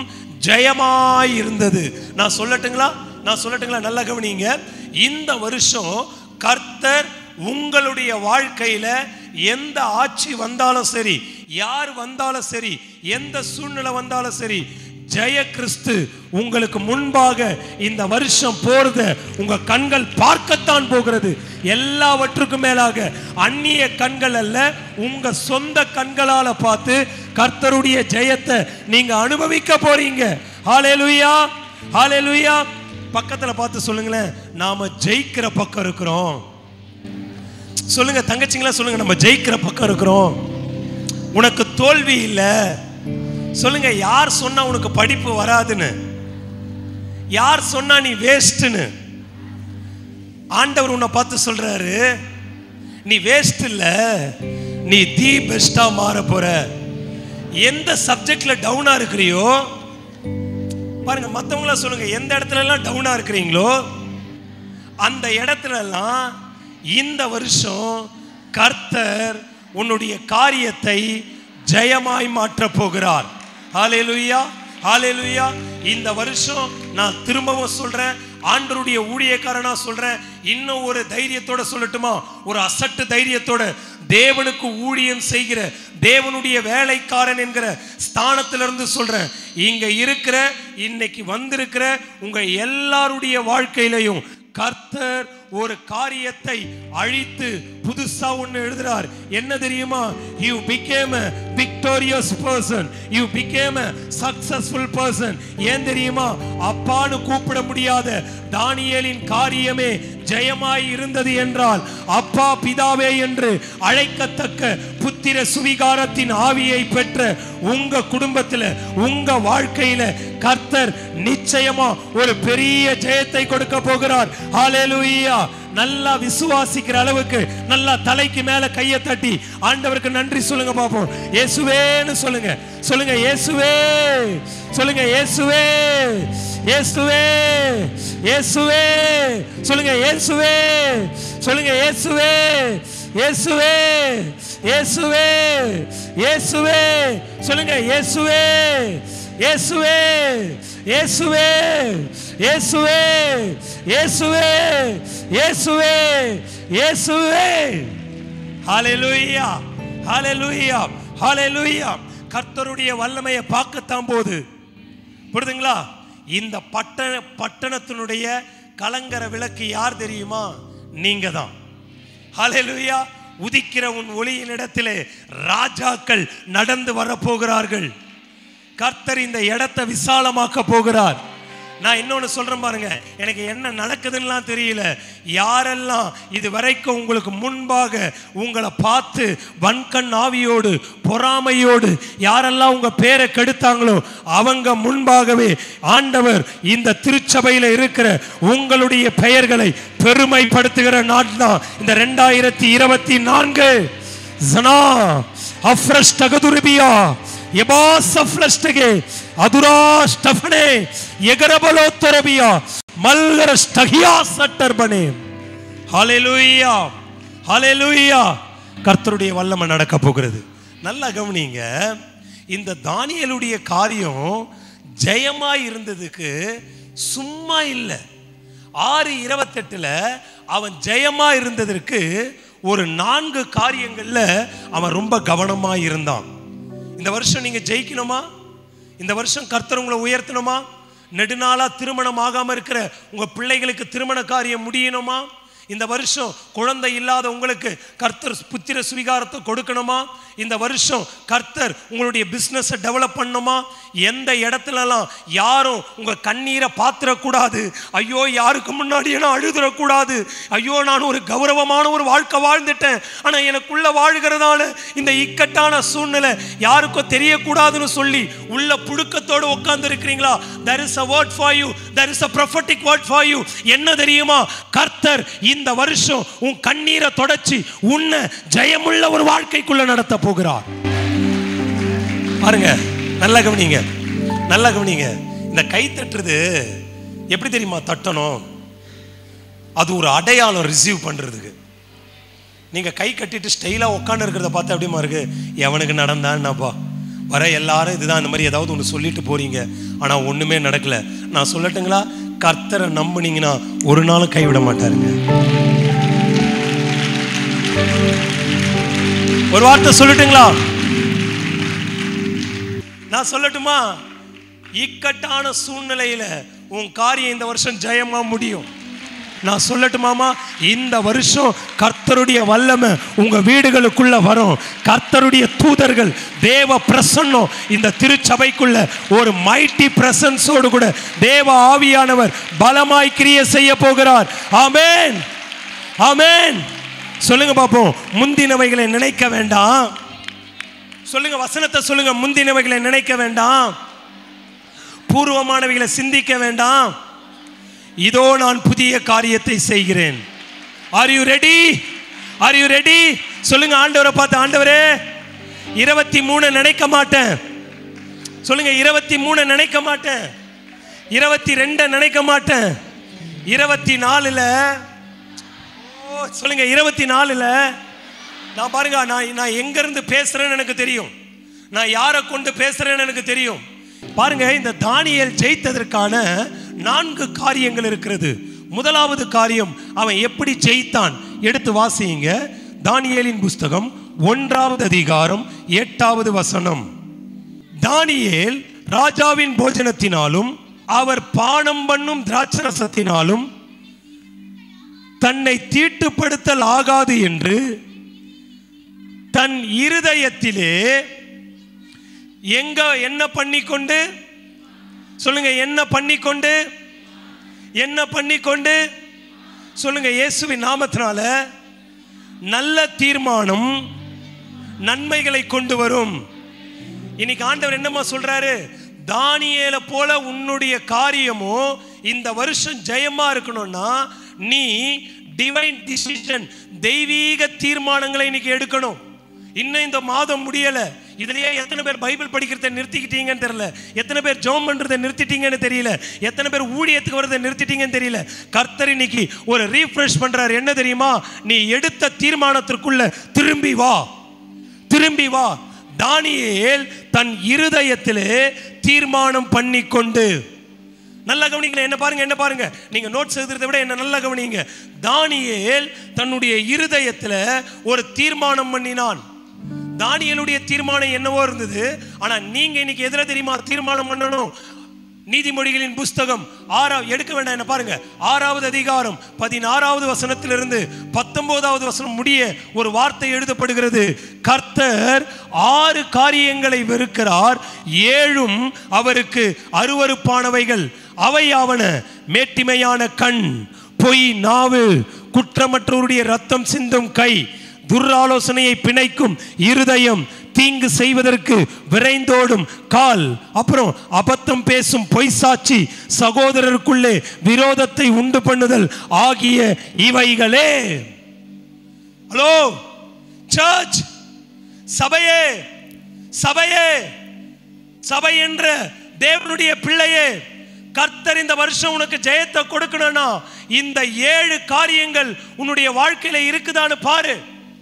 ஜெயமாய் இருந்தது நான் சொல்லட்டுங்களா நான் சொல்லட்டுங்களா நல்லா கவனிங்க இந்த வருஷம் கர்த்தர் உங்களுடைய வாழ்க்கையில எந்த ஆட்சி வந்தாலும் சரி யார் வந்தாலும் சரி எந்த சூழ்நிலை வந்தாலும் சரி ஜெய கிறிஸ்து உங்களுக்கு முன்பாக இந்த வருஷம் போறத உங்க கண்கள் பார்க்கத்தான் போகிறது எல்லாவற்றுக்கும் மேலாக அந்நிய கண்கள் அல்ல உங்க சொந்த கண்களால பார்த்து கர்த்தருடைய ஜெயத்தை நீங்க அனுபவிக்க போறீங்க ஹalleluya ஹalleluya பக்கத்துல பார்த்து சொல்லுங்களேன் நாம ஜெயிக்கிற பக்கம் இருக்கிறோம் சொல்லுங்க தங்கச்சிங்களா சொல்லுங்க நம்ம ஜெயிக்கிற பக்கம் இருக்கிறோம் உனக்கு தோல்வி இல்லை சொல்லுங்க யார் சொன்னா உனக்கு படிப்பு வராதுன்னு யார் சொன்னா நீ வேஸ்ட்னு ஆண்டவர் உன்னை பார்த்து சொல்றாரு நீ வேஸ்ட் இல்ல நீ தி பெஸ்டா மாற போற எந்த சப்ஜெக்ட்ல டவுனா இருக்கிறியோ பாருங்க மத்தவங்கள சொல்லுங்க எந்த இடத்துல எல்லாம் டவுனா இருக்கிறீங்களோ அந்த இடத்துல எல்லாம் இந்த வருஷம் கர்த்தர் உன்னுடைய காரியத்தை ஜெயமாய் மாற்றப் போகிறார் ஹalleluya ஹalleluya இந்த வருஷம் நான் திரும்பவும் சொல்றேன் ஆண்டருடைய ஊழியக்காரனா சொல்றேன் இன்னும் ஒரு தைரியத்தோட சொல்லட்டுமா ஒரு அசட்டு தைரியத்தோட தேவனுக்கு ஊழியம் செய்கிற தேவனுடைய வேலைக்காரன் என்கிற ஸ்தானத்திலிருந்து சொல்றேன் இங்க இருக்கிற இன்னைக்கு வந்திருக்கிற உங்க எல்லாருடைய வாழ்க்கையிலையும் கர்த்தர் ஒரு காரியத்தை அழித்து புதுசா ஒண்ணு எழுதுறார் என்ன தெரியுமா you became a victorious person you became a successful person ஏன் தெரியுமா அப்பான்னு கூப்பிட முடியாத தானியேலின் காரியமே ஜெயமாய் இருந்தது என்றால் அப்பா பிதாவே என்று அழைக்கத்தக்க புத்திர சுவிகாரத்தின் ஆவியை பெற்ற உங்க குடும்பத்துல உங்க வாழ்க்கையில கர்த்தர் நிச்சயமா ஒரு பெரிய ஜெயத்தை கொடுக்க போகிறார் ஹalleluya நல்லா விசுவாசிக்கிற அளவுக்கு நல்லா தலைக்கு மேல கையை தட்டி ஆண்டவருக்கு நன்றி சொல்லுங்க பாப்போம் இயேசுவேன்னு சொல்லுங்க சொல்லுங்க இயேசுவே சொல்லுங்க இயேசுவே இயேசுவே இயேசுவே சொல்லுங்க இயேசுவே சொல்லுங்க இயேசுவே இயேசுவே இயேசுவே இயேசுவே சொல்லுங்க இயேசுவே இயேசுவே இயேசுவே இயேசுவே இயேசுவே இயேசுவே இயேசுவே ஹalleluya ஹalleluya ஹalleluya கர்த்தருடைய வல்லமையை பார்க்கத்தான் போது புரியுதுங்களா இந்த பட்டண பட்டணத்தினுடைய கலங்கர விளக்கு யார் தெரியுமா நீங்க தான் ஹalleluya உதிக்கிற உன் ஒளியின் இடத்திலே ராஜாக்கள் நடந்து வரப்போகிறார்கள் கர்த்தர் இந்த இடத்தை விசாலமாக்க போகிறார் நான் இன்னொன்னு சொல்றேன் பாருங்க எனக்கு என்ன நடக்குதுன்னுலாம் தெரியல யாரெல்லாம் இது வரைக்கும் உங்களுக்கு முன்பாக உங்களை பார்த்து வன்கண் ஆவியோடு பொறாமையோடு யாரெல்லாம் உங்க பேரை கெடுத்தாங்களோ அவங்க முன்பாகவே ஆண்டவர் இந்த திருச்சபையில இருக்கிற உங்களுடைய பெயர்களை பெருமைப்படுத்துகிற நாள் தான் இந்த ரெண்டாயிரத்தி இருபத்தி நான்கு ஜனா அஃப்ரஷ் தகதுருபியா ಎಬಾಸಫ್ಲಸ್ಟಗೆ ಅದುರಾಷ್ಟಫಣೆ ಎಗರಬಲೋತ್ತರಬಿಯ ಮಲ್ಗರ ಸ್ಟಹಿಯಾ ಸಟ್ಟರ್ಬಣೆ ஹalleluya ஹalleluya கர்த்தருடைய வல்லமை நடக்க போகிறது நல்லா கவனிங்க இந்த தானியலுடைய காரியம் ஜெயமா இருந்ததுக்கு சும்மா இல்லை ஆறு இருபத்தெட்டுல அவன் ஜெயமா இருந்ததற்கு ஒரு நான்கு காரியங்கள்ல அவன் ரொம்ப கவனமா இருந்தான் இந்த வருஷம் நீங்க ஜெயிக்கணுமா இந்த வருஷம் கர்த்தர் உங்களை உயர்த்தணுமா நெடுநாளா திருமணம் ஆகாம இருக்கிற உங்க பிள்ளைகளுக்கு திருமண காரியம் முடியணுமா இந்த வருஷம் குழந்தை இல்லாத உங்களுக்கு கர்த்தர் புத்திர சுவிகாரத்தை கொடுக்கணுமா இந்த வருஷம் கர்த்தர் உங்களுடைய பிஸ்னஸை டெவலப் பண்ணணுமா எந்த இடத்துலலாம் யாரும் உங்க கண்ணீரை பாத்திரக்கூடாது ஐயோ யாருக்கு முன்னாடி நான் அழுதுறக்கூடாது ஐயோ நான் ஒரு கௌரவமான ஒரு வாழ்க்கை வாழ்ந்துட்டேன் ஆனால் எனக்குள்ள வாழ்கிறதால இந்த இக்கட்டான சூழ்நிலை யாருக்கும் தெரியக்கூடாதுன்னு சொல்லி உள்ள புழுக்கத்தோடு உட்கார்ந்து இருக்கிறீங்களா there is a word for you there is a prophetic word for you என்ன தெரியுமா கர்த்தர் இந்த வருஷம் உன் கண்ணீரை தொடச்சி உன்னை ஜெயமுள்ள ஒரு வாழ்க்கைக்குள்ள நடத்த போகிறார் பாருங்க நல்லா கவனிங்க நல்லா கவனிங்க இந்த கை தட்டுறது எப்படி தெரியுமா தட்டணும் அது ஒரு அடையாளம் ரிசீவ் பண்றதுக்கு நீங்க கை கட்டிட்டு ஸ்டைலா உட்காந்து இருக்கிறத பார்த்தா எப்படிமா இருக்கு எவனுக்கு நடந்தான்னப்பா வர எல்லாரும் இதுதான் இந்த மாதிரி ஏதாவது ஒன்று சொல்லிட்டு போறீங்க ஆனா ஒண்ணுமே நடக்கல நான் சொல்லட்டுங்களா கர்த்தரை நம்புனீங்கன்னா ஒரு நாளும் கைவிட மாட்டாருங்க ஒரு வார்த்தை சொல்லட்டுங்களா நான் சொல்லட்டுமா இக்கட்டான சூழ்நிலையில உன் காரியம் இந்த வருஷம் ஜெயமா முடியும் நான் சொல்லட்டுமாமா இந்த வருஷம் கர்த்தருடைய வல்லமை உங்க வீடுகளுக்குள்ள வரும் கர்த்தருடைய தூதர்கள் தேவ பிரசன்னம் இந்த திருச்சபைக்குள்ள ஒரு மைட்டி பிரசன்ஸோடு கூட தேவ ஆவியானவர் பலமாய் கிரிய செய்ய போகிறார் ஆமென் ஆமென் சொல்லுங்க பாப்போம் முந்தினவைகளை நினைக்க வேண்டாம் சொல்லுங்க வசனத்தை சொல்லுங்க முந்தினவைகளை நினைக்க வேண்டாம் பூர்வமானவைகளை சிந்திக்க வேண்டாம் இதோ நான் புதிய காரியத்தை செய்கிறேன் are you ready are you ready சொல்லுங்க ஆண்டவரை பார்த்து ஆண்டவரே இருபத்தி மூணு நினைக்க மாட்டேன் சொல்லுங்க இருபத்தி மூணு நினைக்க மாட்டேன் இருபத்தி ரெண்டை நினைக்க மாட்டேன் இருபத்தி நாலுல ஓ சொல்லுங்க இருபத்தி நாலுல நான் பாருங்க நான் நான் எங்க இருந்து பேசுறேன்னு எனக்கு தெரியும் நான் யாரை கொண்டு பேசுறேன்னு எனக்கு தெரியும் பாருங்க இந்த தானியேல் ஜெயித்ததற்கான நான்கு காரியங்கள் இருக்கிறது முதலாவது காரியம் அவன் எப்படி ஜெயித்தான் எடுத்து வாசியுங்க தானியேலின் புஸ்தகம் ஒன்றாவது அதிகாரம் எட்டாவது வசனம் தானியேல் ராஜாவின் போஜனத்தினாலும் அவர் பானம் பண்ணும் திராட்சரசத்தினாலும் தன்னை தீட்டுப்படுத்தல் ஆகாது என்று தன் இருதயத்திலே எங்க என்ன பண்ணிக்கொண்டு சொல்லுங்க என்ன பண்ணிக்கொண்டு என்ன பண்ணிக்கொண்டு சொல்லுங்க இயேசுவின் நாமத்தினால நல்ல தீர்மானம் நன்மைகளை கொண்டு வரும் இன்னைக்கு ஆண்டவர் என்னமா சொல்றாரு தானியேல போல உன்னுடைய காரியமோ இந்த வருஷம் ஜெயமா இருக்கணும்னா நீ டிவைன் டிசிஷன் தெய்வீக தீர்மானங்களை இன்னைக்கு எடுக்கணும் இன்னும் இந்த மாதம் முடியல இதுலயே எத்தனை பேர் பைபிள் படிக்கிறத நிறுத்திக்கிட்டீங்கன்னு தெரியல எத்தனை பேர் ஜெபம் பண்றதை நிறுத்திட்டீங்கன்னு தெரியல எத்தனை பேர் ஊழியத்துக்கு வரதை நிறுத்திட்டீங்கன்னு தெரியல கர்த்தர் இன்னைக்கு ஒரு ரீஃப்ரெஷ் பண்றாரு என்ன தெரியுமா நீ எடுத்த தீர்மானத்திற்குள்ள திரும்பி வா திரும்பி வா தானியேல் தன் இருதயத்திலே தீர்மானம் பண்ணிக்கொண்டு நல்லா கவனிங்க என்ன பாருங்க என்ன பாருங்க நீங்க நோட்ஸ் எழுதுறதை விட என்ன நல்லா கவனிங்க தானியேல் தன்னுடைய இருதயத்துல ஒரு தீர்மானம் பண்ணினான் தானியேலுடைய தீர்மானம் என்னவோ இருந்தது ஆனா நீங்க இன்னைக்கு எதுல தெரியுமா தீர்மானம் பண்ணணும் நீதிமொழிகளின் புஸ்தகம் ஆறா எடுக்க வேண்டாம் என்ன பாருங்க ஆறாவது அதிகாரம் பதினாறாவது வசனத்திலிருந்து பத்தொன்பதாவது வசனம் முடிய ஒரு வார்த்தை எழுதப்படுகிறது கர்த்தர் ஆறு காரியங்களை வெறுக்கிறார் ஏழும் அவருக்கு அருவருப்பானவைகள் அவையாவன மேட்டிமையான கண் பொய் நாவு குற்றமற்றவருடைய ரத்தம் சிந்தும் கை துர்ஆலோசனையை பிணைக்கும் இருதயம் தீங்கு செய்வதற்கு விரைந்தோடும் கால் அப்புறம் அபத்தம் பேசும் பொய் சாட்சி சகோதரருக்குள்ளே விரோதத்தை உண்டு பண்ணுதல் ஆகிய இவைகளே ஹலோ சர்ச் சபையே சபையே சபை என்ற தேவனுடைய பிள்ளையே கர்த்தர் இந்த வருஷம் உனக்கு ஜெயத்தை கொடுக்கணும்னா இந்த ஏழு காரியங்கள் உன்னுடைய வாழ்க்கையில இருக்குதான்னு பாரு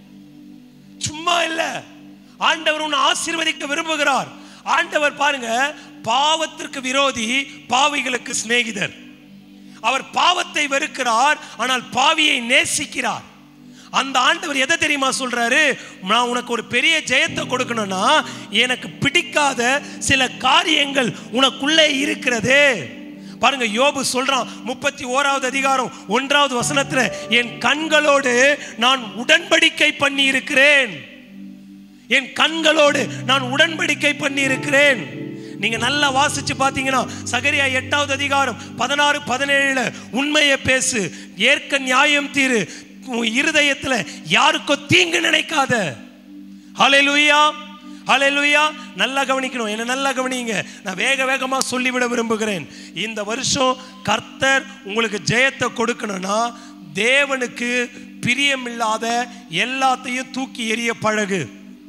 சும்மா இல்ல ஆண்டவர் உன்னை ஆசீர்வதிக்க விரும்புகிறார் ஆண்டவர் பாருங்க பாவத்திற்கு விரோதி பாவிகளுக்கு சிநேகிதர் அவர் பாவத்தை வெறுக்கிறார் ஆனால் பாவியை நேசிக்கிறார் அந்த ஆண்டவர் எதை தெரியுமா சொல்றாரு நான் உனக்கு ஒரு பெரிய ஜெயத்தை கொடுக்கணும்னா எனக்கு பிடிக்காத சில காரியங்கள் உனக்குள்ளே இருக்கிறது பாருங்க யோபு சொல்றான் முப்பத்தி ஓராவது அதிகாரம் ஒன்றாவது வசனத்துல என் கண்களோடு நான் உடன்படிக்கை பண்ணி இருக்கிறேன் என் கண்களோடு நான் உடன்படிக்கை பண்ணி இருக்கிறேன் நீங்க நல்லா வாசிச்சு பாத்தீங்கன்னா சகரியா எட்டாவது அதிகாரம் பதினாறு பதினேழுல உண்மையை பேசு ஏற்க நியாயம் தீரு உன் இருதயத்துல யாருக்கோ தீங்கு நினைக்காத ஹalleluya ஹalleluya நல்லா கவனிக்கணும் என்ன நல்லா கவனிங்க நான் வேக வேகமா சொல்லிவிட விரும்புகிறேன் இந்த வருஷம் கர்த்தர் உங்களுக்கு ஜெயத்தை கொடுக்கணும்னா தேவனுக்கு பிரியமில்லாத எல்லாத்தையும் தூக்கி எறிய பழகு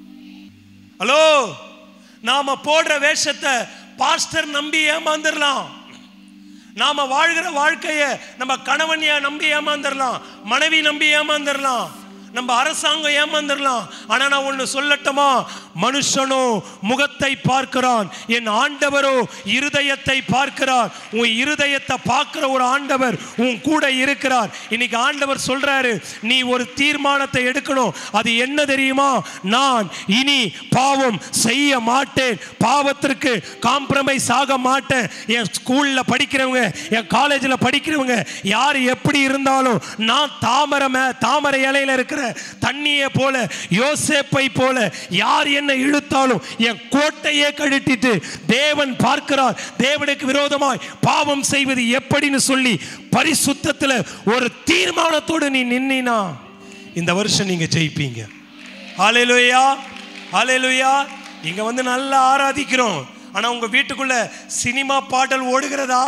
ஹலோ நாம போடுற வேஷத்தை பாஸ்டர் நம்பி ஏமாந்துடலாம் நாம வாழ்கிற வாழ்க்கைய நம்ம கணவனியா நம்பி ஏமாந்துடலாம் மனைவி நம்பி ஏமாந்துடலாம் நம்ம அரசாங்கம் ஏமாந்துடலாம் ஆனா நான் ஒண்ணு சொல்லட்டுமா மனுஷனோ முகத்தை பார்க்கிறான் என் ஆண்டவரோ இருதயத்தை பார்க்கிறார் உன் இருதயத்தை பார்க்கிற ஒரு ஆண்டவர் உன் கூட இருக்கிறார் இன்னைக்கு ஆண்டவர் சொல்றாரு நீ ஒரு தீர்மானத்தை எடுக்கணும் அது என்ன தெரியுமா நான் இனி பாவம் செய்ய மாட்டேன் பாவத்திற்கு காம்ப்ரமைஸ் ஆக மாட்டேன் என் ஸ்கூல்ல படிக்கிறவங்க என் காலேஜில் படிக்கிறவங்க யார் எப்படி இருந்தாலும் நான் தாமரை மே தாமரை இலையில இருக்கிற தண்ணியை போல யோசேப்பை போல யார் என்னை இழுத்தாலும் என் கோட்டையே கழட்டிட்டு தேவன் பார்க்கிறார் தேவனுக்கு விரோதமாய் பாவம் செய்வது எப்படின்னு சொல்லி பரிசுத்தத்தில் ஒரு தீர்மானத்தோடு நீ நின்னா இந்த வருஷம் நீங்க ஜெயிப்பீங்க ஹalleluya ஹalleluya இங்க வந்து நல்லா ஆராதிக்கிறோம் ஆனா உங்க வீட்டுக்குள்ள சினிமா பாடல் ஓடுகிறதா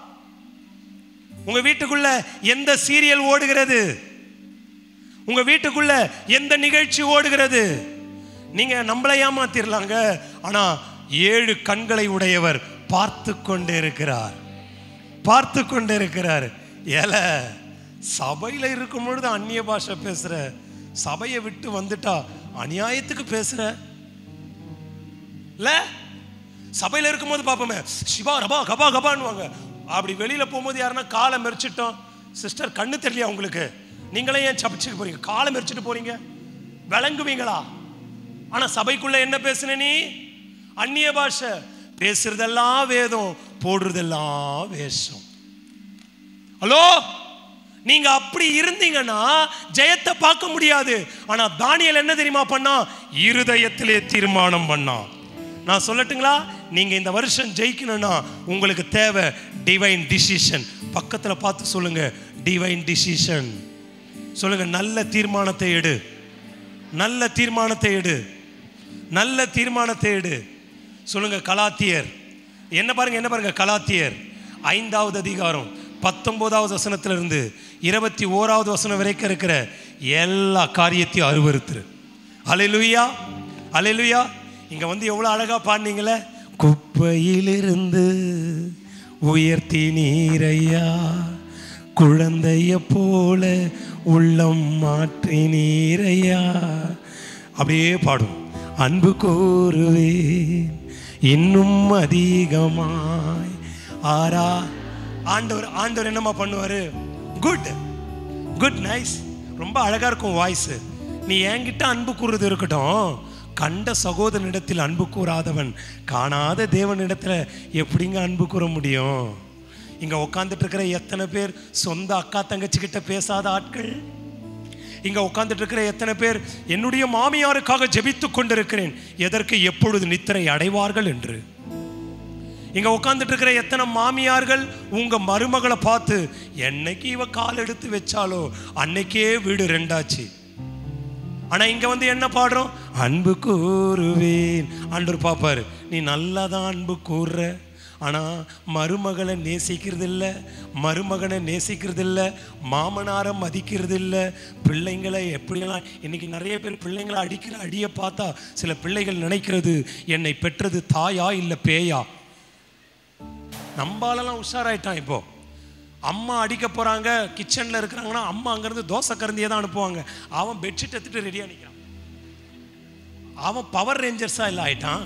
உங்க வீட்டுக்குள்ள எந்த சீரியல் ஓடுகிறது உங்க வீட்டுக்குள்ள எந்த நிகழ்ச்சி ஓடுகிறது நீங்க நம்மளை ஏமாத்திரலாங்க ஆனா ஏழு கண்களை உடையவர் பார்த்து கொண்டே இருக்கிறார் பார்த்து கொண்டே இருக்கிறார் ஏல சபையில இருக்கும் பொழுது அந்நிய பாஷை பேசுற சபையை விட்டு வந்துட்டா அநியாயத்துக்கு பேசுற இல்ல சபையில இருக்கும்போது பார்ப்போமே சிவா ரபா கபா கபான்னுவாங்க அப்படி வெளியில போகும்போது யாருன்னா காலை மெரிச்சிட்டோம் சிஸ்டர் கண்ணு தெரியலையா உங்களுக்கு நீங்களே ஏன் சபிச்சுட்டு போறீங்க காலை மெரிச்சிட்டு போறீங்க விளங்குவீங்களா ஆனா சபைக்குள்ள என்ன பேசுன நீ அந்நிய பாஷை பேசுறதெல்லாம் வேதம் போடுறதெல்லாம் வேஷம் ஹலோ நீங்க அப்படி இருந்தீங்கன்னா ஜெயத்தை பார்க்க முடியாது ஆனா தானியல் என்ன தெரியுமா பண்ணா இருதயத்திலே தீர்மானம் பண்ணான் நான் சொல்லட்டுங்களா நீங்க இந்த வருஷம் ஜெயிக்கணும்னா உங்களுக்கு தேவை டிவைன் டிசிஷன் பக்கத்துல பார்த்து சொல்லுங்க டிவைன் டிசிஷன் சொல்லுங்க நல்ல தீர்மானத்தை எடு நல்ல தீர்மானத்தை எடு நல்ல தீர்மானத்தை எடு சொல்லுங்க கலாத்தியர் என்ன பாருங்க என்ன பாருங்க கலாத்தியர் ஐந்தாவது அதிகாரம் பத்தொன்பதாவது வசனத்திலிருந்து இருபத்தி ஓராவது வசனம் வரைக்கும் இருக்கிற எல்லா காரியத்தையும் அருவருத்துரு அலையிலுயா அலையிலுயா இங்க வந்து எவ்வளவு அழகா பாடினீங்களே குப்பையிலிருந்து உயர்த்தி நீரையா குழந்தைய போல உள்ளம் மாற்றி நீரையா அப்படியே பாடும் அன்பு கூறுவேன் இன்னும் அதிகமாய் ஆரா ஆண்டவர் ஆண்டவர் என்னம்மா பண்ணுவாரு குட் குட் நைஸ் ரொம்ப அழகா இருக்கும் வாய்ஸ் நீ என்கிட்ட அன்பு கூறுறது இருக்கட்டும் கண்ட சகோதரனிடத்தில் அன்பு கூறாதவன் காணாத தேவனிடத்துல எப்படிங்க அன்பு கூற முடியும் இங்க உட்காந்துட்டு இருக்கிற எத்தனை பேர் சொந்த அக்கா தங்கச்சி கிட்ட பேசாத ஆட்கள் இங்க உட்கார்ந்துட்டு இருக்கிற எத்தனை பேர் என்னுடைய மாமியாருக்காக ஜெபித்துக் கொண்டிருக்கிறேன் எதற்கு எப்பொழுது நித்திரை அடைவார்கள் என்று இங்க உட்கார்ந்துட்டு இருக்கிற எத்தனை மாமியார்கள் உங்க மருமகளை பார்த்து என்னைக்கு இவ கால் எடுத்து வச்சாலோ அன்னைக்கே வீடு ரெண்டாச்சு ஆனா இங்க வந்து என்ன பாடுறோம் அன்பு கூறுவேன் ஆண்டவர் பாப்பாரு நீ நல்லா தான் அன்பு கூறுற ஆனா மருமகளை நேசிக்கிறது இல்ல மருமகனை நேசிக்கிறது இல்ல மாமனாரை மதிக்கிறது இல்ல பிள்ளைங்களை எப்படியெல்லாம் இன்னைக்கு நிறைய பேர் பிள்ளைங்களை அடிக்கிற அடியை பார்த்தா சில பிள்ளைகள் நினைக்கிறது என்னை பெற்றது தாயா இல்ல பேயா நம்பாலெல்லாம் உஷாராயிட்டான் இப்போ அம்மா அடிக்க போறாங்க கிச்சன்ல இருக்கிறாங்கன்னா அம்மா அங்கிருந்து தோசை கரண்டியே தான் அனுப்புவாங்க அவன் பெட்ஷீட் எடுத்துட்டு ரெடியா நிற்கிறான் அவன் பவர் ரேஞ்சர்ஸா இல்லை ஆயிட்டான்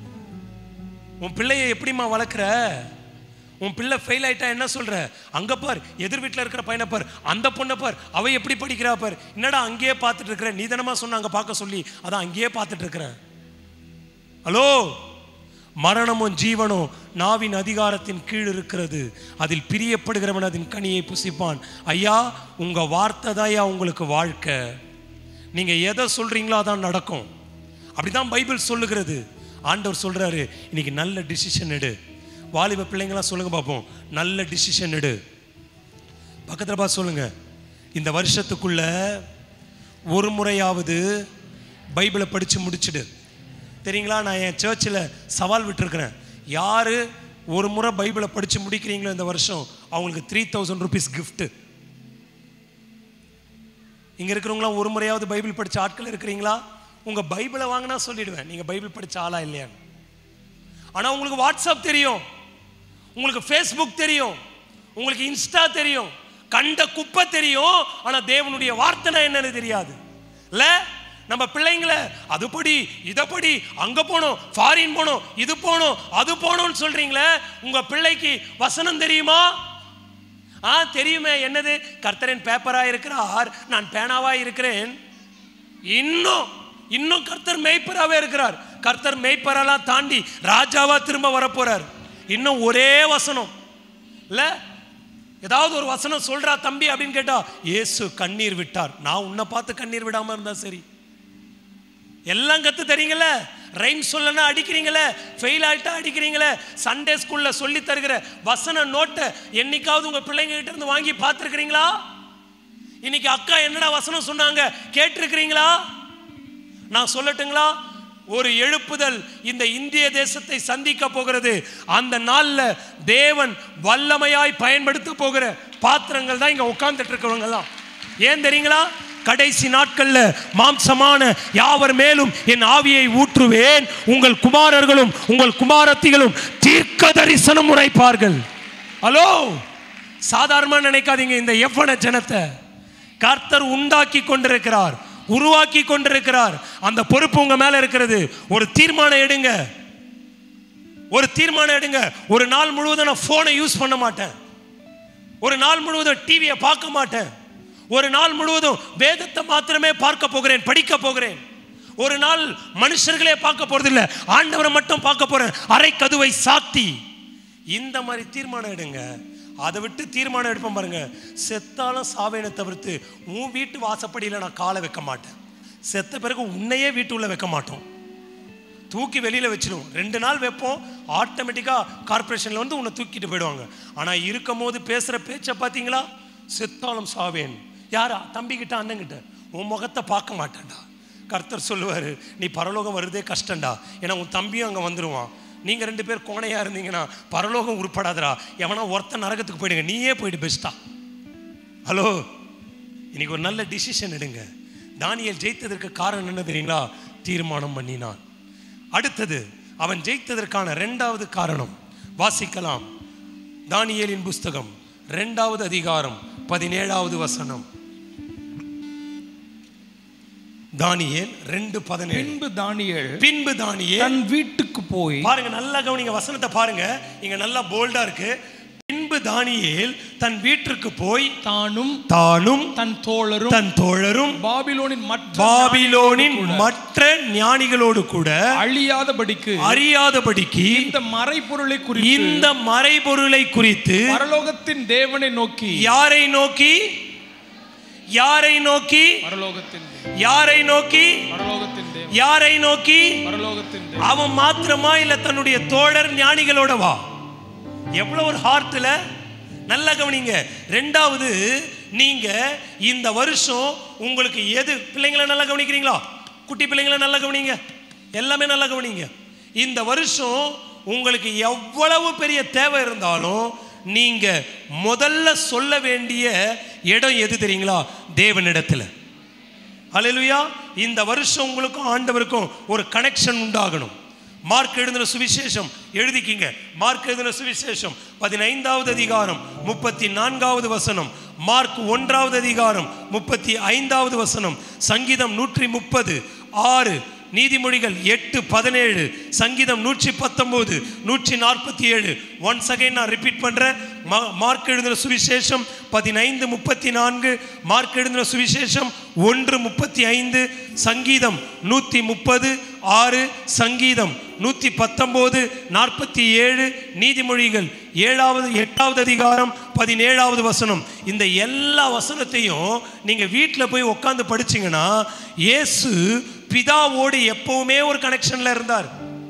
உன் பிள்ளைய எப்படிம்மா வளர்க்குற உன் பிள்ளை ஃபெயில் ஆயிட்டா என்ன சொல்ற அங்க பார் எதிர் வீட்டில் இருக்கிற பையனை பார் அந்த பொண்ணை பார் அவ எப்படி படிக்கிறா பார் என்னடா அங்கேயே பார்த்துட்டு இருக்கிற நீ தானமா சொன்ன அங்க பார்க்க சொல்லி அதான் அங்கேயே பார்த்துட்டு இருக்கிறேன் ஹலோ மரணமும் ஜீவனும் நாவின் அதிகாரத்தின் கீழ் இருக்கிறது அதில் பிரியப்படுகிறவன் அதன் கனியை புசிப்பான் ஐயா உங்க வார்த்தை தாயா உங்களுக்கு வாழ்க்கை நீங்க எதை சொல்றீங்களோ அதான் நடக்கும் அப்படிதான் பைபிள் சொல்லுகிறது ஆண்டவர் சொல்றாரு இன்னைக்கு நல்ல டிசிஷன் எடு வாலிப பிள்ளைங்களாம் சொல்லுங்க பார்ப்போம் நல்ல டிசிஷன் எடு பக்கத்துல பார்த்து சொல்லுங்க இந்த வருஷத்துக்குள்ள ஒரு முறையாவது பைபிளை படிச்சு முடிச்சிடு தெரியுங்களா நான் என் சர்ச்சில் சவால் விட்டுருக்கிறேன் யார் ஒரு முறை பைபிளை படித்து முடிக்கிறீங்களோ இந்த வருஷம் அவங்களுக்கு த்ரீ தௌசண்ட் ருபீஸ் கிஃப்ட்டு இங்கே இருக்கிறவங்களாம் ஒரு முறையாவது பைபிள் படித்த ஆட்கள் இருக்கிறீங்களா உங்கள் பைபிளை வாங்கினா சொல்லிடுவேன் நீங்கள் பைபிள் படித்த ஆளா இல்லையான்னு ஆனால் உங்களுக்கு வாட்ஸ்அப் தெரியும் உங்களுக்கு ஃபேஸ்புக் தெரியும் உங்களுக்கு இன்ஸ்டா தெரியும் கண்ட குப்பை தெரியும் ஆனால் தேவனுடைய வார்த்தைனா என்னன்னு தெரியாது இல்லை நம்ம பிள்ளைங்களை அது படி இதை படி அங்க போனோம் ஃபாரின் போனோம் இது போனோம் அது போனோம்னு சொல்றீங்களே உங்க பிள்ளைக்கு வசனம் தெரியுமா ஆ தெரியுமே என்னது கர்த்தரின் பேப்பரா இருக்கிறார் நான் பேனாவா இருக்கிறேன் இன்னும் இன்னும் கர்த்தர் மேய்ப்பராகவே இருக்கிறார் கர்த்தர் மேய்ப்பரெல்லாம் தாண்டி ராஜாவா திரும்ப வரப்போறார் இன்னும் ஒரே வசனம் இல்ல ஏதாவது ஒரு வசனம் சொல்றா தம்பி அப்படின்னு கேட்டா இயேசு கண்ணீர் விட்டார் நான் உன்னை பார்த்து கண்ணீர் விடாம இருந்தா சரி எல்லாம் கத்து தரீங்களே ரைம் சொல்லனா அடிக்கிறீங்களே ஃபெயில் ஆயிட்டா அடிக்கிறீங்களே சண்டே ஸ்கூல்ல சொல்லி தருகிற வசன நோட்டை என்னைக்காவது உங்க பிள்ளைங்க கிட்ட இருந்து வாங்கி பார்த்துருக்கிறீங்களா இன்னைக்கு அக்கா என்னடா வசனம் சொன்னாங்க கேட்டிருக்கிறீங்களா நான் சொல்லட்டுங்களா ஒரு எழுப்புதல் இந்த இந்திய தேசத்தை சந்திக்க போகிறது அந்த நாள்ல தேவன் வல்லமையாய் பயன்படுத்த போகிற பாத்திரங்கள் தான் இங்க உட்கார்ந்துட்டு இருக்கிறவங்க தான் ஏன் தெரியுங்களா கடைசி நாட்கள்ல மாம்சமான யாவர் மேலும் என் ஆவியை ஊற்றுவேன் உங்கள் குமாரர்களும் உங்கள் குமாரத்திகளும் தீர்க்க தரிசனம் உரைப்பார்கள் ஹலோ சாதாரணமா நினைக்காதீங்க இந்த எவ்வன ஜனத்தை கர்த்தர் உண்டாக்கி கொண்டிருக்கிறார் உருவாக்கி கொண்டிருக்கிறார் அந்த பொறுப்பு உங்க மேல இருக்கிறது ஒரு தீர்மானம் எடுங்க ஒரு தீர்மானம் எடுங்க ஒரு நாள் முழுவதும் நான் போனை யூஸ் பண்ண மாட்டேன் ஒரு நாள் முழுவதும் டிவியை பார்க்க மாட்டேன் ஒரு நாள் முழுவதும் வேதத்தை மாத்திரமே பார்க்க போகிறேன் படிக்க போகிறேன் ஒரு நாள் மனுஷர்களே பார்க்க போறது இல்ல ஆண்டவரை மட்டும் பார்க்க போறேன் அரை கதுவை சாத்தி இந்த மாதிரி தீர்மானம் எடுங்க அதை விட்டு தீர்மானம் எடுப்பேன் பாருங்க செத்தாலும் சாவேனை தவிர்த்து உன் வீட்டு வாசப்படியில் நான் காலை வைக்க மாட்டேன் செத்த பிறகு உன்னையே வீட்டுள்ள வைக்க மாட்டோம் தூக்கி வெளியில் வச்சிடுவோம் ரெண்டு நாள் வைப்போம் ஆட்டோமேட்டிக்காக கார்ப்பரேஷனில் வந்து உன்னை தூக்கிட்டு போயிடுவாங்க ஆனால் இருக்கும் போது பேசுகிற பேச்சை பார்த்தீங்களா செத்தாலும் சாவேன் யாரா தம்பிக்கிட்ட அண்ணங்கிட்ட உன் முகத்தை பார்க்க மாட்டேன்டா கர்த்தர் சொல்லுவார் நீ பரலோகம் வருதே கஷ்டம்டா ஏன்னா உன் தம்பியும் அங்கே வந்துடுவான் நீங்கள் ரெண்டு பேர் கோணையாக இருந்தீங்கன்னா பரலோகம் உருப்படாதடா எவனா ஒருத்தன் நரகத்துக்கு போயிடுங்க நீயே போயிடு பெஸ்ட்டா ஹலோ இன்னைக்கு ஒரு நல்ல டிசிஷன் எடுங்க தானியேல் ஜெயித்ததற்கு காரணம் என்ன தெரியுங்களா தீர்மானம் பண்ணினான் அடுத்தது அவன் ஜெயித்ததற்கான ரெண்டாவது காரணம் வாசிக்கலாம் தானியேலின் புஸ்தகம் ரெண்டாவது அதிகாரம் பதினேழாவது வசனம் தானியேல் ரெண்டு பதினேழு பின்பு தானியேல் பின்பு தானியேல் தன் வீட்டுக்கு போய் பாருங்க நல்லா கவனிங்க வசனத்தை பாருங்க இங்க நல்லா போல்டா இருக்கு பின்பு தானியேல் தன் வீட்டிற்கு போய் தானும் தானும் தன் தோழரும் தன் தோழரும் பாபிலோனின் மற்ற பாபிலோனின் மற்ற ஞானிகளோடு கூட அழியாதபடிக்கு அறியாதபடிக்கு இந்த மறைபொருளை குறித்து இந்த மறைபொருளை குறித்து பரலோகத்தின் தேவனை நோக்கி யாரை நோக்கி யாரை நோக்கி பரலோகத்தின் தேவன் யாரை நோக்கி பரலோகத்தின் தேவன் யாரை நோக்கி பரலோகத்தின் தேவன் அவன் மாத்திரமா இல்ல தன்னுடைய தோழர் ஞானிகளோட வா எவ்வளவு ஒரு ஹார்ட்ல நல்லா கவனிங்க ரெண்டாவது நீங்க இந்த வருஷம் உங்களுக்கு எது பிள்ளைங்களை நல்லா கவனிக்கிறீங்களா குட்டி பிள்ளைங்களை நல்லா கவனிங்க எல்லாமே நல்லா கவனிங்க இந்த வருஷம் உங்களுக்கு எவ்வளவு பெரிய தேவை இருந்தாலும் நீங்க முதல்ல சொல்ல வேண்டிய இடம் எது தெரியுங்களா தேவனிடத்துல ஹalleluya இந்த வருஷம் உங்களுக்கும் ஆண்டவருக்கும் ஒரு கனெக்ஷன் உண்டாகணும் மார்க் எழுதின சுவிசேஷம் எழுதிக்கிங்க மார்க் எழுதின சுவிசேஷம் பதினைந்தாவது அதிகாரம் முப்பத்தி நான்காவது வசனம் மார்க் ஒன்றாவது அதிகாரம் முப்பத்தி ஐந்தாவது வசனம் சங்கீதம் நூற்றி முப்பது ஆறு நீதிமொழிகள் எட்டு பதினேழு சங்கீதம் நூற்றி பத்தொம்போது நூற்றி நாற்பத்தி ஏழு ஒன்ஸ் அகைன் நான் ரிப்பீட் பண்ணுறேன் மார்க் எழுதின சுவிசேஷம் பதினைந்து முப்பத்தி நான்கு மார்க் எழுதின சுவிசேஷம் ஒன்று முப்பத்தி ஐந்து சங்கீதம் நூற்றி முப்பது ஆறு சங்கீதம் நூற்றி பத்தொம்போது நாற்பத்தி ஏழு நீதிமொழிகள் ஏழாவது எட்டாவது அதிகாரம் பதினேழாவது வசனம் இந்த எல்லா வசனத்தையும் நீங்கள் வீட்டில் போய் உட்காந்து படிச்சீங்கன்னா இயேசு பிதாவோடு எப்பவுமே ஒரு கனெக்ஷன்ல இருந்தார்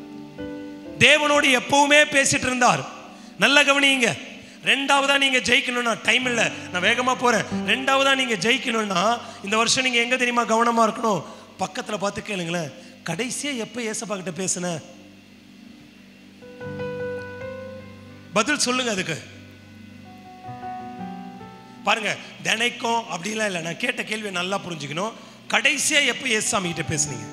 தேவனோடு எப்பவுமே பேசிட்டு இருந்தார் நல்ல கவனிங்க ரெண்டாவதா நீங்க ஜெயிக்கணும்னா டைம் இல்லை நான் வேகமா போறேன் ரெண்டாவதா நீங்க ஜெயிக்கணும்னா இந்த வருஷம் நீங்க எங்க தெரியுமா கவனமா இருக்கணும் பக்கத்துல பார்த்து கேளுங்களேன் கடைசியா எப்ப ஏசப்பா கிட்ட பேசுன பதில் சொல்லுங்க அதுக்கு பாருங்க தினைக்கும் அப்படிலாம் இல்லை நான் கேட்ட கேள்வியை நல்லா புரிஞ்சுக்கணும் கடைசியா எப்ப ஏசாமி கிட்ட பேசுனீங்க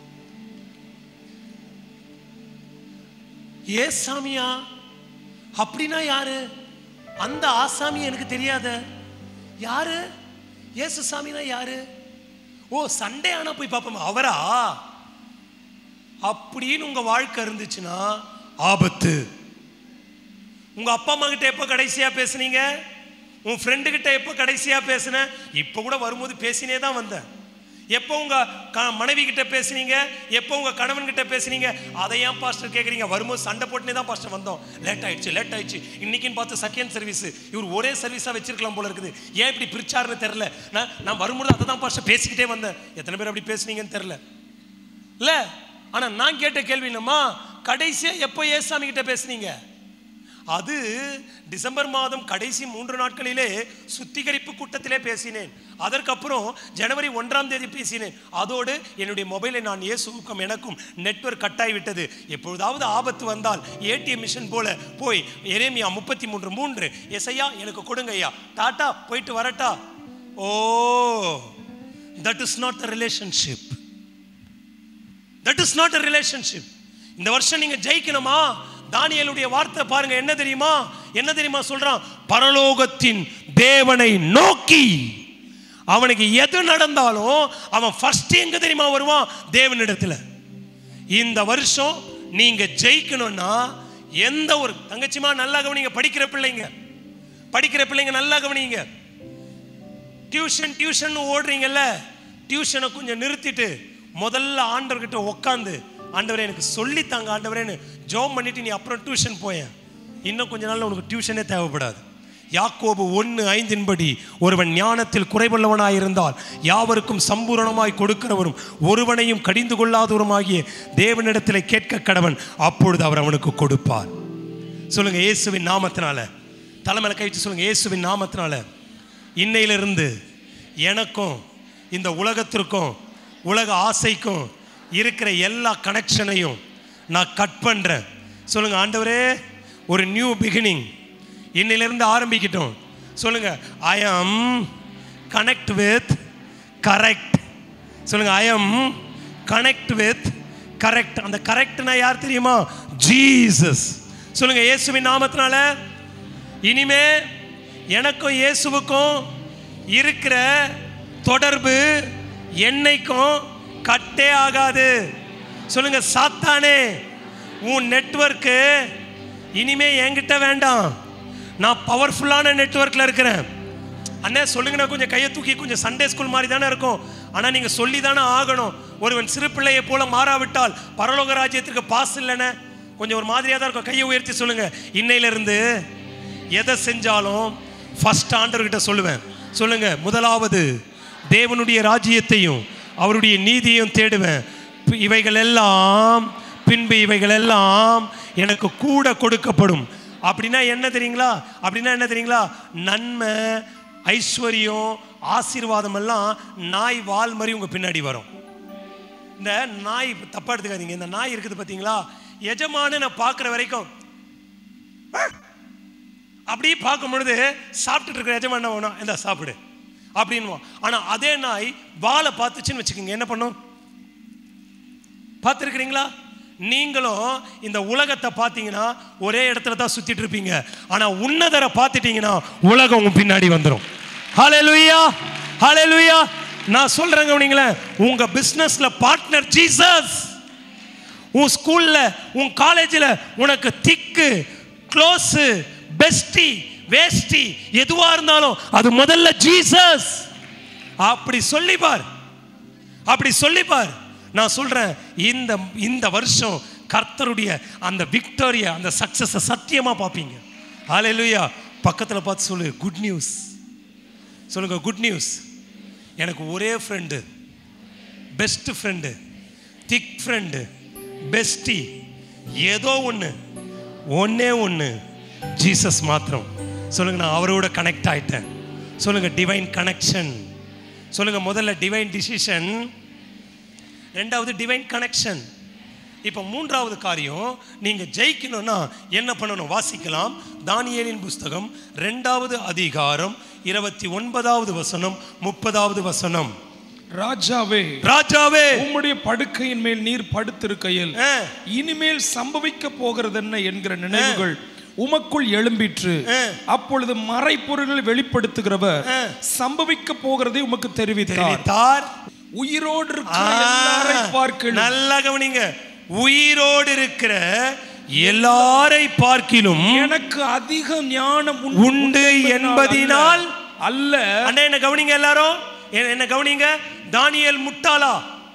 ஏசாமியா அப்படின்னா யாரு அந்த ஆசாமி எனக்கு தெரியாத யாரு ஏசு சாமினா யாரு ஓ சண்டே ஆனா போய் பார்ப்போமா அவரா அப்படின்னு உங்க வாழ்க்கை இருந்துச்சுன்னா ஆபத்து உங்க அப்பா அம்மா கிட்ட எப்போ கடைசியா பேசுனீங்க உன் ஃப்ரெண்டு கிட்ட எப்போ கடைசியா பேசுன இப்போ கூட வரும்போது பேசினே தான் வந்தேன் எப்போ உங்க க மனைவி கிட்ட பேசுனீங்க எப்போ உங்க கணவன் கிட்ட பேசுனீங்க அதை ஏன் பாஸ்டர் கேட்குறீங்க வரும்போது சண்டை போட்டுனே தான் பாஸ்டர் வந்தோம் லேட் ஆயிடுச்சு லேட் ஆயிடுச்சு இன்னைக்குன்னு பார்த்து செகண்ட் சர்வீஸ் இவர் ஒரே சர்வீஸாக வச்சிருக்கலாம் போல இருக்குது ஏன் இப்படி பிரிச்சாருன்னு தெரில நான் நான் வரும்போது அதை தான் பாஸ்டர் பேசிக்கிட்டே வந்தேன் எத்தனை பேர் அப்படி பேசுனீங்கன்னு தெரில இல்லை ஆனால் நான் கேட்ட கேள்வி என்னம்மா கடைசியாக எப்போ ஏசாமி கிட்ட பேசுனீங்க அது டிசம்பர் மாதம் கடைசி மூன்று நாட்களிலே சுத்திகரிப்பு கூட்டத்திலே பேசினேன் அதற்கப்புறம் ஜனவரி ஒன்றாம் தேதி பேசினேன் அதோடு என்னுடைய மொபைலை நான் இயேசுவுக்கும் எனக்கும் நெட்வொர்க் கட்டாய் விட்டது எப்பொழுதாவது ஆபத்து வந்தால் ஏடிஎம் மிஷின் போல போய் எரேமியா முப்பத்தி மூன்று மூன்று எஸ்ஐயா எனக்கு கொடுங்க ஐயா டாட்டா போயிட்டு வரட்டா oh that is not the relationship that is not a relationship இந்த வருஷம் நீங்க ஜெயிக்கணுமா தானியேலுடைய வார்த்தை பாருங்க என்ன தெரியுமா என்ன தெரியுமா சொல்றான் பரலோகத்தின் தேவனை நோக்கி அவனுக்கு எது நடந்தாலும் அவன் ஃபர்ஸ்ட் எங்க தெரியுமா வருவான் தேவனிடத்துல இந்த வருஷம் நீங்க ஜெயிக்கணும்னா எந்த ஒரு தங்கச்சிமா நல்லா கவனிங்க படிக்கிற பிள்ளைங்க படிக்கிற பிள்ளைங்க நல்லா கவனிங்க டியூஷன் டியூஷன் ஓடுறீங்கல்ல டியூஷனை கொஞ்சம் நிறுத்திட்டு முதல்ல ஆண்டவர்கிட்ட உட்காந்து ஆண்டவரே எனக்கு சொல்லித்தாங்க ஆண்டவரேன்னு ஜோம் பண்ணிட்டு நீ அப்புறம் டியூஷன் போயேன் இன்னும் கொஞ்ச நாள்ல உனக்கு டியூஷனே தேவைப்படாது யாக்கோபு ஒன்று ஐந்தின்படி ஒருவன் ஞானத்தில் குறைவுள்ளவனாயிருந்தால் யாவருக்கும் சம்பூரணமாய் கொடுக்கிறவரும் ஒருவனையும் கடிந்து கொள்ளாதவருமாகிய தேவனிடத்தில் கேட்க கடவன் அப்பொழுது அவர் அவனுக்கு கொடுப்பார் சொல்லுங்க இயேசுவின் நாமத்தினால தலைமையில கை வச்சு சொல்லுங்க இயேசுவின் நாமத்தினால இன்னையிலிருந்து எனக்கும் இந்த உலகத்திற்கும் உலக ஆசைக்கும் இருக்கிற எல்லா கனெக்ஷனையும் நான் கட் பண்ணுறேன் சொல்லுங்க ஆண்டவரே ஒரு நியூ பிகினிங் இன்னையிலிருந்து ஆரம்பிக்கட்டும் சொல்லுங்க ஐ ஆம் கனெக்ட் வித் கரெக்ட் சொல்லுங்க ஐ ஆம் கனெக்ட் வித் கரெக்ட் அந்த கரெக்ட்னா யார் தெரியுமா ஜீசஸ் சொல்லுங்க இயேசுவின் நாமத்தினால இனிமே எனக்கும் இயேசுவுக்கும் இருக்கிற தொடர்பு என்னைக்கும் கட்டே ஆகாது சொல்லுங்க சாத்தானே உன் நெட்வொர்க்கு இனிமே என்கிட்ட வேண்டாம் நான் பவர்ஃபுல்லான நெட்வொர்க்கில் இருக்கிறேன் அண்ணே சொல்லுங்கண்ணா கொஞ்சம் கையை தூக்கி கொஞ்சம் சண்டே ஸ்கூல் மாதிரி தானே இருக்கும் ஆனால் நீங்கள் சொல்லி தானே ஆகணும் ஒருவன் சிறு பிள்ளையை போல மாறாவிட்டால் பரலோக ராஜ்யத்திற்கு பாஸ் இல்லைண்ணே கொஞ்சம் ஒரு மாதிரியாக தான் இருக்கும் கையை உயர்த்தி சொல்லுங்க இன்னையிலிருந்து எதை செஞ்சாலும் ஃபர்ஸ்ட் ஆண்டர்கிட்ட சொல்லுவேன் சொல்லுங்க முதலாவது தேவனுடைய ராஜ்யத்தையும் அவருடைய நீதியையும் தேடுவேன் பி- இவைகள் எல்லாம் பின்பு இவைகள் எல்லாம் எனக்கு கூட கொடுக்கப்படும் அப்படின்னா என்ன தெரியுங்களா அப்படின்னா என்ன தெரியுங்களா நன்மை ஐஸ்வர்யம் ஆசீர்வாதம் எல்லாம் நாய் வால் மாதிரி உங்க பின்னாடி வரும் இந்த நாய் தப்பா எடுத்துக்காதீங்க இந்த நாய் இருக்குது பார்த்தீங்களா எஜமானு நான் பார்க்குற வரைக்கும் அப்படியே பார்க்கும் பொழுது சாப்பிட்டுட்டு இருக்கிற எஜமான் என்ன வேணும் இந்த சாப்பிடு அப்படின்னுவான் ஆனால் அதே நாய் வாழை பார்த்துச்சுன்னு வச்சுக்கோங்க என்ன பண்ணும் பார்த்துருக்கிறீங்களா நீங்களும் இந்த உலகத்தை பார்த்தீங்கன்னா ஒரே இடத்துல தான் சுத்திட்டு இருப்பீங்க ஆனா உன்னதரை பார்த்துட்டீங்கன்னா உலகம் உங்க பின்னாடி வந்துடும் ஹalleluya ஹalleluya நான் சொல்றேங்க நீங்களேன் உங்க பிசினஸ்ல பார்ட்னர் ஜீசஸ் உன் ஸ்கூல்ல உன் காலேஜில் உனக்கு திக்கு க்ளோஸு பெஸ்டி வேஸ்டி எதுவா இருந்தாலும் அது முதல்ல ஜீசஸ் அப்படி சொல்லி பார் அப்படி சொல்லி பார் நான் சொல்றேன் இந்த இந்த வருஷம் கர்த்தருடைய அந்த விக்டோரியா அந்த சக்சஸை சத்தியமா பார்ப்பீங்க ஹalleluya பக்கத்துல பார்த்து சொல்லு குட் நியூஸ் சொல்லுங்க குட் நியூஸ் எனக்கு ஒரே friend best friend thick friend bestie ஏதோ ஒன்று ஒண்ணே ஒன்று ஜீசஸ் மாத்திரம் சொல்லுங்க நான் அவரோட கனெக்ட் ஆயிட்டேன் சொல்லுங்க டிவைன் கனெக்ஷன் சொல்லுங்க முதல்ல டிவைன் டிசிஷன் ரெண்டாவது டிவைன் கனெக்ஷன் இப்போ மூன்றாவது காரியம் நீங்க ஜெயிக்கணும்னா என்ன பண்ணணும் வாசிக்கலாம் தானியேலின் புஸ்தகம் ரெண்டாவது அதிகாரம் இருபத்தி ஒன்பதாவது வசனம் முப்பதாவது வசனம் ராஜாவே ராஜாவே உம்முடைய படுக்கையின் மேல் நீர் படுத்திருக்கையில் ஆ, இனிமேல் சம்பவிக்க போகிறது என்ன என்கிற நினைவுகள் உமக்குள் எழும்பிற்று ஆ. அப்பொழுது மறைப்பொருள்களை வெளிப்படுத்துகிறவர் ஆ. சம்பவிக்க போகிறதை உமக்கு தெரிவித்தார் தெரிவித்தார் உயிரோடு இருக்கிற ஆ, எல்லாரை பார்க்கலும் நல்லா கவனிங்க உயிரோடு இருக்கிற எல்லாரை பார்க்கிலும் எனக்கு அதிக ஞானம் உண்டு என்பதினால் அல்ல அண்ணா என்ன கவனிங்க எல்லாரும் என்ன- என்ன கவனிங்க தானியேல் முட்டாளா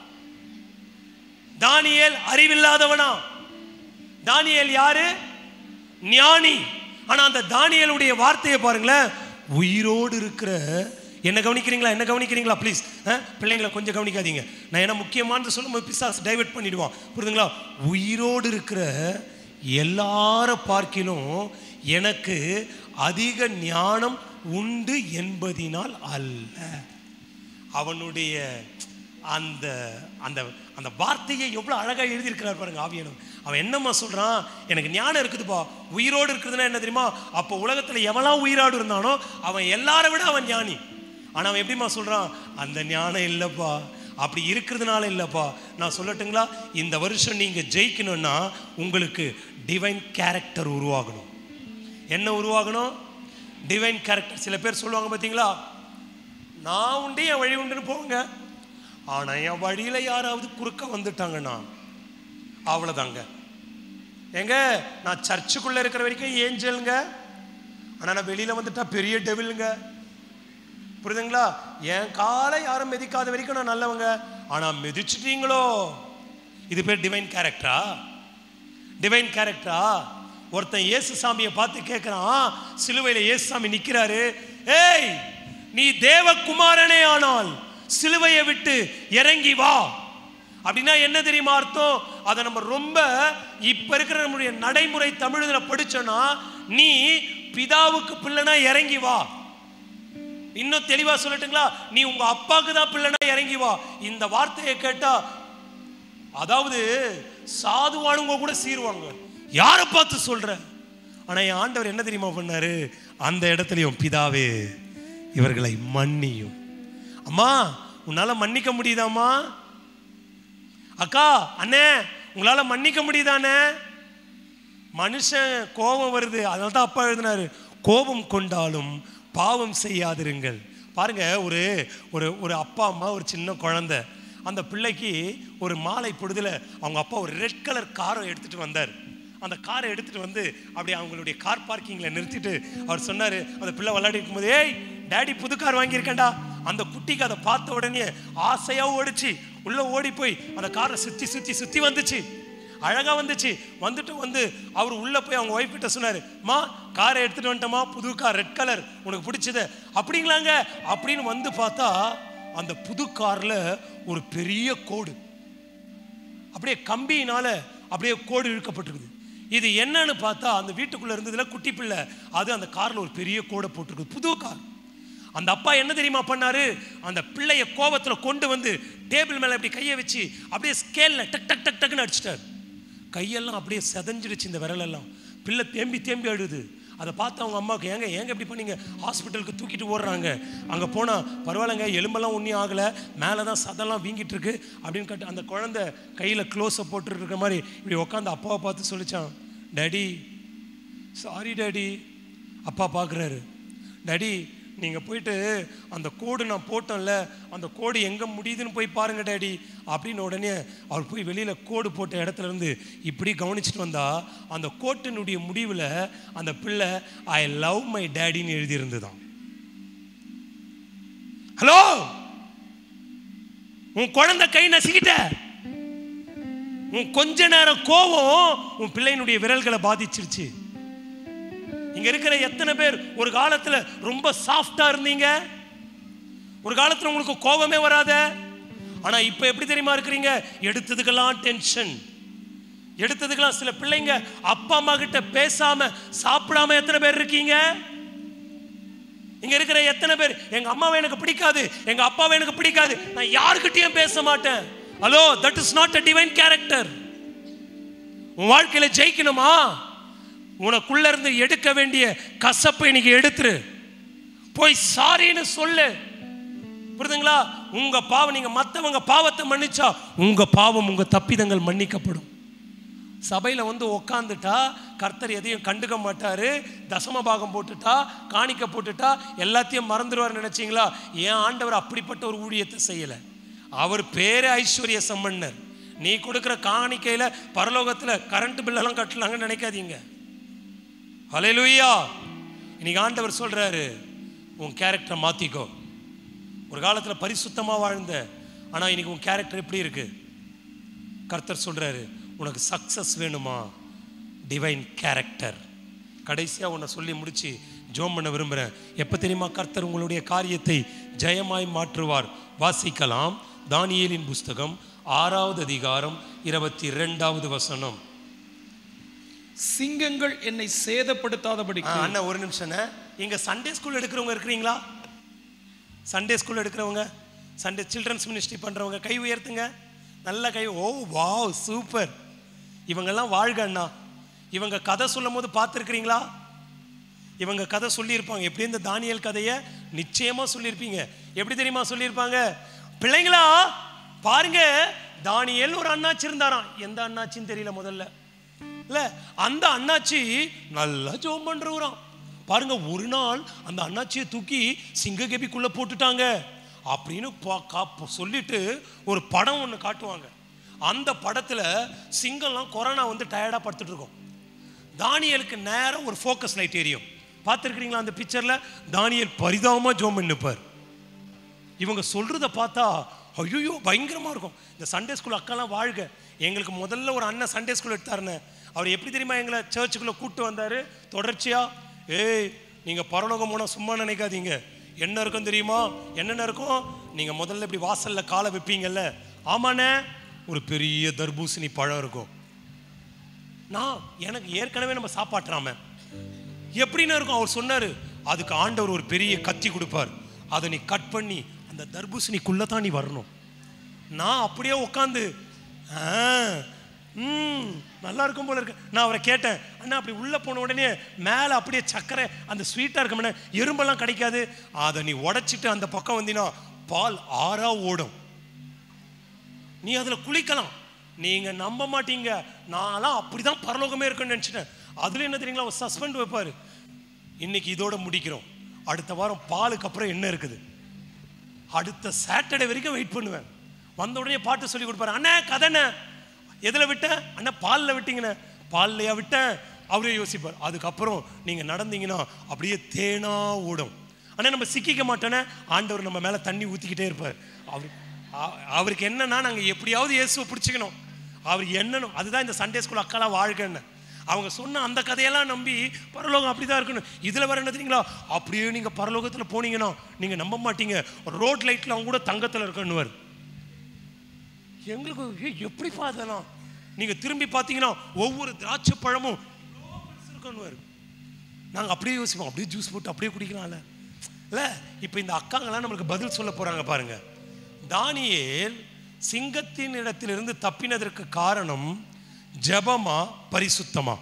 தானியேல் அறிவில்லாதவனா தானியேல் யாரு ஞானி ஆனா அந்த தானியேலுடைய வார்த்தையை பாருங்களேன் உயிரோடு இருக்கிற என்ன கவனிக்கிறீங்களா என்ன கவனிக்கிறீங்களா ப்ளீஸ் பிள்ளைங்களை கொஞ்சம் கவனிக்காதீங்க நான் என்ன முக்கியமானது சொல்லும்போது பிசாஸ் டைவர்ட் பண்ணிடுவான் புரியுதுங்களா உயிரோடு இருக்கிற எல்லார பார்க்கிலும் எனக்கு அதிக ஞானம் உண்டு என்பதினால் அல்ல அவனுடைய அந்த அந்த அந்த வார்த்தையை எவ்வளோ அழகாக எழுதியிருக்கிறார் பாருங்க ஆவியனும் அவன் என்னம்மா சொல்றான் எனக்கு ஞானம் இருக்குதுப்பா உயிரோடு இருக்குதுன்னா என்ன தெரியுமா அப்போ உலகத்தில் எவெல்லாம் உயிரோடு இருந்தானோ அவன் எல்லாரை விட அவன் ஞானி ஆனால் அவன் எப்படிம்மா சொல்றான் அந்த ஞானம் இல்லைப்பா அப்படி இருக்கிறதுனால இல்லைப்பா நான் சொல்லட்டுங்களா இந்த வருஷம் நீங்கள் ஜெயிக்கணும்னா உங்களுக்கு டிவைன் கேரக்டர் உருவாகணும் என்ன உருவாகணும் டிவைன் கேரக்டர் சில பேர் சொல்லுவாங்க பார்த்தீங்களா நான் உண்டு என் வழி உண்டுன்னு போங்க ஆனா என் வழியில யாராவது குறுக்க வந்துட்டாங்கன்னா அவ்வளோதாங்க ஏங்க நான் சர்ச்சுக்குள்ள இருக்கிற வரைக்கும் ஏஞ்சலுங்க ஆனா நான் வெளியில வந்துட்டா பெரிய டெவிலுங்க புரியுதுங்களா என் காலை யாரும் மிதிக்காத வரைக்கும் நான் நல்லவங்க ஆனா மிதிச்சிட்டீங்களோ இது பேர் டிவைன் கேரக்டரா டிவைன் கேரக்டரா ஒருத்தன் இயேசு சாமியை பார்த்து கேட்குறான் சிலுவையில் இயேசு சாமி நிற்கிறாரு ஏய் நீ தேவகுமாரனே ஆனால் சிலுவையை விட்டு இறங்கி வா அப்படின்னா என்ன தெரியுமா அர்த்தம் அதை நம்ம ரொம்ப இப்ப இருக்கிற நம்முடைய நடைமுறை தமிழ்ல படிச்சோன்னா நீ பிதாவுக்கு பிள்ளைனா இறங்கி வா இன்னும் தெளிவா சொல்லட்டுங்களா நீ உங்க அப்பாவுக்கு தான் பிள்ளைனா இறங்கி வா இந்த வார்த்தையை கேட்டா அதாவது சாதுவானுங்க கூட சீருவாங்க யாரை பார்த்து சொல்ற ஆனா என் ஆண்டவர் என்ன தெரியுமா பண்ணாரு அந்த இடத்துலயும் பிதாவே இவர்களை மன்னியும் அம்மா உன்னால மன்னிக்க முடியுதாம்மா அக்கா அண்ணே உங்களால மன்னிக்க முடியுதானே மனுஷன் கோபம் வருது அதனால தான் அப்பா எழுதினாரு கோபம் கொண்டாலும் பாவம் செய்யாதிருங்கள் பாருங்க ஒரு ஒரு ஒரு அப்பா அம்மா ஒரு சின்ன குழந்தை அந்த பிள்ளைக்கு ஒரு மாலை பொழுதுல அவங்க அப்பா ஒரு ரெட் கலர் காரை எடுத்துட்டு வந்தார் அந்த காரை எடுத்துட்டு வந்து அப்படியே அவங்களுடைய கார் பார்க்கிங்கில் நிறுத்திட்டு அவர் சொன்னார் அந்த பிள்ளை விளையாடி இருக்கும்போது ஏய் டேடி புது கார் வாங்கியிருக்கேன்டா அந்த குட்டிக்கு அதை பார்த்த உடனே ஆசையா ஓடிச்சு உள்ள ஓடி போய் அந்த காரை சுத்தி சுத்தி சுத்தி வந்துச்சு அழகா வந்துச்சு வந்துட்டு வந்து அவர் உள்ள போய் அவங்க ஒய்ஃப் கிட்ட சொன்னாரு மா காரை எடுத்துட்டு வந்துட்டோமா புது கார் ரெட் கலர் உனக்கு பிடிச்சது அப்படிங்களாங்க அப்படின்னு வந்து பார்த்தா அந்த புது கார்ல ஒரு பெரிய கோடு அப்படியே கம்பியினால அப்படியே கோடு இழுக்கப்பட்டிருக்குது இது என்னன்னு பார்த்தா அந்த வீட்டுக்குள்ள இருந்ததுல குட்டி பிள்ளை அது அந்த கார்ல ஒரு பெரிய கோடை போட்டிருக்குது புது கார் அந்த அப்பா என்ன தெரியுமா பண்ணாரு அந்த பிள்ளைய கோபத்துல கொண்டு வந்து டேபிள் மேல அப்படி கையை வச்சு அப்படியே ஸ்கேல்ல டக் டக் டக் டக்னு அடிச்சிட்டாரு கையெல்லாம் அப்படியே செதஞ்சிடுச்சு இந்த விரலெல்லாம் பிள்ளை தேம்பி தேம்பி அழுது அதை பார்த்து அவங்க அம்மாவுக்கு ஏங்க ஏங்க இப்படி பண்ணீங்க ஹாஸ்பிட்டலுக்கு தூக்கிட்டு ஓடுறாங்க அங்கே போனால் பரவாயில்லைங்க எலும்பெல்லாம் ஒன்றும் ஆகலை மேலே தான் சதெல்லாம் வீங்கிட்டு இருக்கு அப்படின்னு கட்டு அந்த குழந்தை கையில் க்ளோஸை போட்டுட்டு இருக்க மாதிரி இப்படி உட்காந்து அப்பாவை பார்த்து சொல்லிச்சான் டேடி சாரி டேடி அப்பா பார்க்குறாரு டேடி நீங்கள் போயிட்டு அந்த கோடு நான் போட்டேன்ல அந்த கோடு எங்கே முடியுதுன்னு போய் பாருங்க டேடி அப்படின்னு உடனே அவர் போய் வெளியில் கோடு போட்ட இடத்துல இருந்து இப்படி கவனிச்சிட்டு வந்தா அந்த கோட்டினுடைய முடிவில் அந்த பிள்ளை ஐ லவ் மை டேடின்னு எழுதியிருந்துதான் ஹலோ உன் குழந்தை கை நசுக்கிட்ட உன் கொஞ்ச நேரம் கோவம் உன் பிள்ளையினுடைய விரல்களை பாதிச்சிருச்சு இங்க இருக்கிற எத்தனை பேர் ஒரு காலத்துல ரொம்ப சாஃப்டா இருந்தீங்க ஒரு காலத்துல உங்களுக்கு கோபமே வராத ஆனா இப்ப எப்படி தெரியுமா இருக்கிறீங்க எடுத்ததுக்கெல்லாம் டென்ஷன் எடுத்ததுக்கெல்லாம் சில பிள்ளைங்க அப்பா அம்மா கிட்ட பேசாம சாப்பிடாம எத்தனை பேர் இருக்கீங்க இங்க இருக்கிற எத்தனை பேர் எங்க அம்மாவை எனக்கு பிடிக்காது எங்க அப்பாவை எனக்கு பிடிக்காது நான் யாருக்கிட்டையும் பேச மாட்டேன் hello that is not a divine character உன் வாழ்க்கையில ஜெயிக்கணுமா உனக்குள்ள இருந்து எடுக்க வேண்டிய கசப்பை இன்னைக்கு எடுத்துரு போய் சாரின்னு சொல்லு புரியுதுங்களா உங்க பாவம் நீங்க மத்தவங்க பாவத்தை மன்னிச்சா உங்க பாவம் உங்க தப்பிதங்கள் மன்னிக்கப்படும் சபையில் வந்து உக்காந்துட்டா கர்த்தர் எதையும் கண்டுக்க மாட்டாரு தசம பாகம் போட்டுட்டா காணிக்க போட்டுட்டா எல்லாத்தையும் மறந்துடுவார் நினைச்சீங்களா ஏன் ஆண்டவர் அப்படிப்பட்ட ஒரு ஊழியத்தை செய்யலை அவர் பேரே ஐஸ்வர்ய சம்பன்னர் நீ கொடுக்குற காணிக்கையில் பரலோகத்தில் கரண்ட் பில்லெல்லாம் கட்டலாங்கன்னு நினைக்காதீங்க ஹalleluya இன்னைக்கு ஆண்டவர் சொல்றாரு உன் கேரக்டரை மாத்திக்கோ ஒரு காலத்தில் பரிசுத்தமா வாழ்ந்த ஆனா இன்னைக்கு உன் கேரக்டர் எப்படி இருக்கு கர்த்தர் சொல்றாரு உனக்கு சக்சஸ் வேணுமா டிவைன் கேரக்டர் கடைசியா உன்னை சொல்லி முடிச்சு ஜோம் பண்ண விரும்புகிறேன் எப்போ தெரியுமா கர்த்தர் உங்களுடைய காரியத்தை ஜெயமாய் மாற்றுவார் வாசிக்கலாம் தானியேலின் புஸ்தகம் ஆறாவது அதிகாரம் இருபத்தி ரெண்டாவது வசனம் சிங்கங்கள் என்னை சேதப்படுத்தாதபடி ஆ, அண்ணா ஒரு நிமிஷம் இங்க சண்டே ஸ்கூல் எடுக்கிறவங்க இருக்கிறீங்களா சண்டே ஸ்கூல் எடுக்கிறவங்க சண்டே சில்ட்ரன்ஸ் மினிஸ்ட்ரி பண்றவங்க கை உயர்த்துங்க நல்ல கை ஓ வாவ் சூப்பர் இவங்கெல்லாம் வாழ்க அண்ணா இவங்க கதை சொல்லும் போது பார்த்துருக்கிறீங்களா இவங்க கதை சொல்லியிருப்பாங்க எப்படி இந்த தானியல் கதையை நிச்சயமா சொல்லியிருப்பீங்க எப்படி தெரியுமா சொல்லியிருப்பாங்க பிள்ளைங்களா பாருங்க தானியல் ஒரு அண்ணாச்சி இருந்தாராம் எந்த அண்ணாச்சின்னு தெரியல முதல்ல இல்ல அந்த அண்ணாச்சி நல்லா ஜோம் பண்றவராம் பாருங்க ஒரு நாள் அந்த அண்ணாச்சியை தூக்கி சிங்ககபிக்குள்ள போட்டுட்டாங்க அப்படின்னு பா- கா- சொல்லிட்டு ஒரு படம் ஒன்று காட்டுவாங்க அந்த படத்துல சிங்கம்லாம் கொரோனா வந்து டயர்டா படுத்துட்டு இருக்கோம் தானியலுக்கு நேரம் ஒரு ஃபோக்கஸ் லைட் எரியும் பார்த்துருக்கிறீங்களா அந்த பிக்சர்ல தானியல் பரிதாபமா ஜோம் நிற்பார் இவங்க சொல்றத பார்த்தா ஐயோ பயங்கரமாக இருக்கும் இந்த சண்டே ஸ்கூல் அக்காலாம் வாழ்க எங்களுக்கு முதல்ல ஒரு அண்ணன் சண்டே ஸ்கூல் எடுத்தாருன்னு அவர் எப்படி தெரியுமா எங்களை சர்ச்சுக்குள்ளே கூப்பிட்டு வந்தார் தொடர்ச்சியாக ஏய் நீங்கள் பரலோகம் போனால் சும்மா நினைக்காதீங்க என்ன இருக்கும் தெரியுமா என்னென்ன இருக்கும் நீங்கள் முதல்ல இப்படி வாசலில் காலை வைப்பீங்கல்ல ஆமாண்ணே ஒரு பெரிய தர்பூசணி பழம் இருக்கும் நான் எனக்கு ஏற்கனவே நம்ம சாப்பாட்டுறாம எப்படின்னு இருக்கும் அவர் சொன்னாரு அதுக்கு ஆண்டவர் ஒரு பெரிய கத்தி கொடுப்பார் அதை நீ கட் பண்ணி அந்த தர்பூசணிக்குள்ள தான் நீ வரணும் நான் அப்படியே உட்காந்து ம் நல்லா இருக்கும் போல இருக்கு நான் அவரை கேட்டேன் அண்ணா அப்படி உள்ள போன உடனே மேலே அப்படியே சக்கரை அந்த ஸ்வீட்டாக இருக்கும்ண்ணே எறும்பெல்லாம் கிடைக்காது அதை நீ உடைச்சிட்டு அந்த பக்கம் வந்தீங்கன்னா பால் ஆறா ஓடும் நீ அதில் குளிக்கலாம் நீங்கள் நம்ப மாட்டீங்க நான்லாம் அப்படி தான் பரலோகமே இருக்குன்னு நினச்சிட்டேன் அதில் என்ன தெரியுங்களா ஒரு சஸ்பெண்ட் வைப்பார் இன்னைக்கு இதோட முடிக்கிறோம் அடுத்த வாரம் பாலுக்கு அப்புறம் என்ன இருக்குது அடுத்த சாட்டர்டே வரைக்கும் வெயிட் பண்ணுவேன் வந்த உடனே பாட்டு சொல்லி கொடுப்பாரு அண்ணா கதைண்ணே எதில் விட்டேன் அண்ணா பாலில் விட்டீங்கண்ணே பால்லையா விட்டேன் அவரே யோசிப்பார் அதுக்கப்புறம் நீங்கள் நடந்தீங்கன்னா அப்படியே தேனா ஓடும் ஆனால் நம்ம சிக்கிக்க மாட்டோன்னே ஆண்டவர் நம்ம மேலே தண்ணி ஊற்றிக்கிட்டே இருப்பார் அவர் அ- அவருக்கு என்னன்னா நாங்கள் எப்படியாவது இயேசுவை பிடிச்சிக்கணும் அவர் என்னன்னு அதுதான் இந்த சண்டே ஸ்கூல் அக்காலாம் வாழ்க்கைன்னு அவங்க சொன்ன அந்த கதையெல்லாம் நம்பி பரலோகம் அப்படி தான் இருக்கணும் இதில் வர என்ன தெரியுங்களா அப்படியே நீங்கள் பரலோகத்தில் போனீங்கன்னா நீங்கள் நம்ப மாட்டீங்க ரோட் லைட்டில் அவங்க கூட தங்கத்தில் இருக்கணுவார் எங்களுக்கு ஏய், எப்படிப்பா அதெல்லாம் நீங்கள் திரும்பி பார்த்தீங்கன்னா ஒவ்வொரு திராட்சை பழமும் இவ்வளோ பெருசு இருக்கணுவார் நாங்கள் அப்படியே யோசிப்போம் அப்படியே ஜூஸ் போட்டு அப்படியே குடிக்கலாம்ல இல்லை இப்போ இந்த அக்காங்கெல்லாம் நம்மளுக்கு பதில் சொல்ல போகிறாங்க பாருங்க தானியேல் சிங்கத்தின் இடத்திலிருந்து தப்பினதற்கு காரணம் ஜெபமா பரிசுத்தமா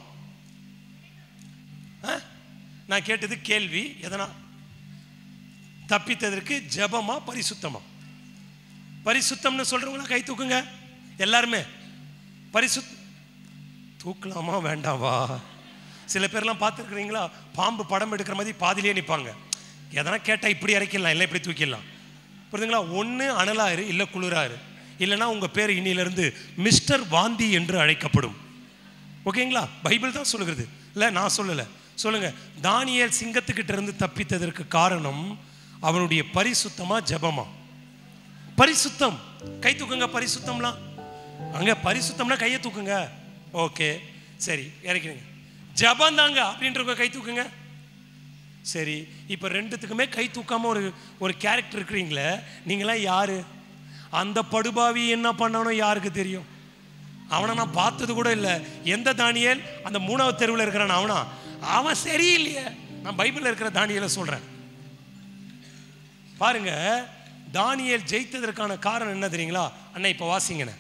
ஆ? நான் கேட்டது கேள்வி எதனா தப்பித்ததற்கு ஜெபமா பரிசுத்தமா பரிசுத்தம்னு சொல்றவங்களா கை தூக்குங்க எல்லாருமே பரிசுத் தூக்கலாமா வேண்டாவா சில பேர்லாம் பார்த்துருக்குறீங்களா பாம்பு படம் எடுக்கிற மாதிரி பாதியிலே நிற்பாங்க எதனா கேட்டால் இப்படி இறக்கிடலாம் இல்லை இப்படி தூக்கிடலாம் புரியுதுங்களா ஒன்று அனலாரு இல்லை குளிராரு இல்லைன்னா உங்கள் பேர் இனியிலிருந்து மிஸ்டர் வாந்தி என்று அழைக்கப்படும் ஓகேங்களா பைபிள் தான் சொல்லுகிறது இல்லை நான் சொல்லலை சொல்லுங்க தானியேல் சிங்கத்துக்கிட்ட இருந்து தப்பித்ததற்கு காரணம் அவனுடைய பரிசுத்தமா ஜெபமா பரிசுத்தம் கை தூக்குங்க பரிசுத்தம்லாம் அங்க பரிசுத்தம்னா கையை தூக்குங்க ஓகே சரி இறக்கிடுங்க ஜபம் தாங்க அப்படின்றவங்க கை தூக்குங்க சரி இப்போ ரெண்டுத்துக்குமே கை தூக்காம ஒரு ஒரு கேரக்டர் இருக்கிறீங்களே நீங்களாம் யாரு அந்த படுபாவி என்ன பண்ணணும் யாருக்கு தெரியும் அவனை நான் பார்த்தது கூட இல்லை எந்த தானியல் அந்த மூணாவது தெருவில் இருக்கிறான் அவனா அவன் சரியில்லையே நான் பைபிளில் இருக்கிற தானியலை சொல்கிறேன் பாருங்க தானியேல் ஜெயித்ததற்கான காரணம் என்ன தெரியுங்களா அண்ணா இப்போ வாசிங்கண்ணே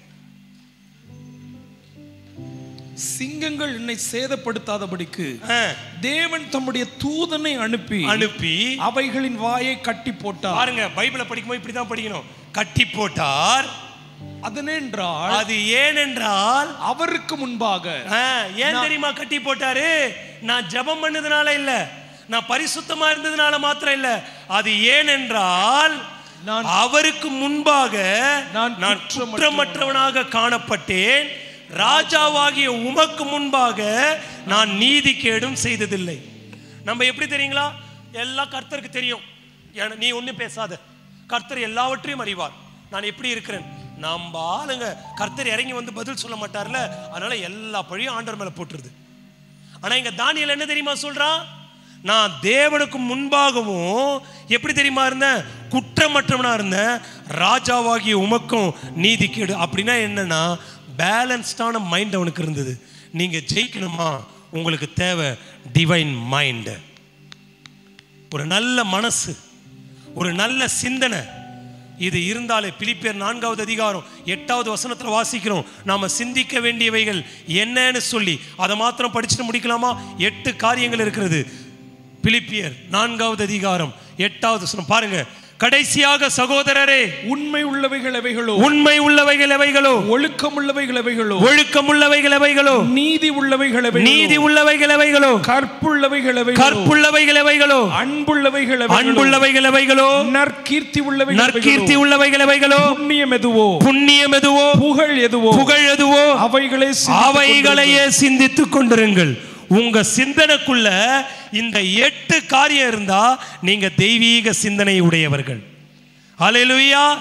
சிங்கங்கள் என்னை சேதப்படுத்தாதபடிக்கு ஆ, தேவன் தம்முடைய தூதனை அனுப்பி அனுப்பி அவைகளின் வாயை கட்டி போட்டார் பாருங்க பைபிளை படிக்கும்போது இப்படி தான் படிக்கணும் கட்டி போட்டார் அதனென்றால் அது ஏனென்றால் அவருக்கு முன்பாக ஆ, ஏன் தெரியுமா கட்டி போட்டாரு நான் ஜெபம் பண்ணதுனால இல்ல நான் பரிசுத்தமா இருந்ததுனால மாத்திரம் இல்ல அது ஏனென்றால் நான் அவருக்கு முன்பாக நான் நான் குற்றமற்றவன். குற்றமற்றவனாக காணப்பட்டேன் ராஜாவாகிய உமக்கு முன்பாக நான் நீதி கேடும் செய்ததில்லை நம்ம எப்படி தெரியுங்களா எல்லாம் கர்த்தருக்கு தெரியும் ஏன்னா, நீ ஒன்றும் பேசாத கர்த்தர் எல்லாவற்றையும் அறிவார் நான் எப்படி இருக்கிறேன் நம்ம ஆளுங்க கர்த்தர் இறங்கி வந்து பதில் சொல்ல மாட்டார்ல அதனால எல்லா பழியும் ஆண்டவர் மேல போட்டுருது ஆனா இங்க தானியல் என்ன தெரியுமா சொல்றான் நான் தேவனுக்கு முன்பாகவும் எப்படி தெரியுமா இருந்தேன் குற்றமற்றவனா இருந்தேன் ராஜாவாகிய உமக்கும் நீதி கேடு அப்படின்னா என்னன்னா பேலன்ஸ்டான மைண்ட் அவனுக்கு இருந்தது நீங்க ஜெயிக்கணுமா உங்களுக்கு தேவை டிவைன் மைண்ட் ஒரு நல்ல மனசு ஒரு நல்ல சிந்தனை இது இருந்தாலே பிலிப்பியர் நான்காவது அதிகாரம் எட்டாவது வசனத்தில் வாசிக்கிறோம் நாம சிந்திக்க வேண்டியவைகள் என்னன்னு சொல்லி அதை மாத்திரம் படிச்சுட்டு முடிக்கலாமா எட்டு காரியங்கள் இருக்கிறது பிலிப்பியர் நான்காவது அதிகாரம் எட்டாவது வசனம் பாருங்க கடைசியாக சகோதரரே உண்மை உள்ளவைகள் எவைகளோ உண்மை உள்ளவைகள் எவைகளோ ஒழுக்கம் உள்ளவைகள் எவைகளோ ஒழுக்கம் உள்ளவைகள் எவைகளோ நீதி உள்ளவைகள் எவைகளோ நீதி உள்ளவைகள் எவைகளோ கற்புள்ளவைகள் எவைகளோ கற்புள்ளவைகள் எவைகளோ அன்புள்ளவைகள் எவைகளோ அன்புள்ளவைகள் எவைகளோ நற்கீர்த்தி உள்ளவைகள் நற்கீர்த்தி எவைகளோ? உள்ளவைகள் எவைகளோ புண்ணியம் எதுவோ புண்ணியம் எதுவோ புகழ் எதுவோ புகழ் எதுவோ அவைகளே சிந்தித்துக் அவைகளையே சிந்தித்துக் கொண்டிருங்கள் உங்க சிந்தனைக்குள்ள இந்த எட்டு காரியம் இருந்தா நீங்க தெய்வீக சிந்தனை உடையவர்கள் ஹalleluya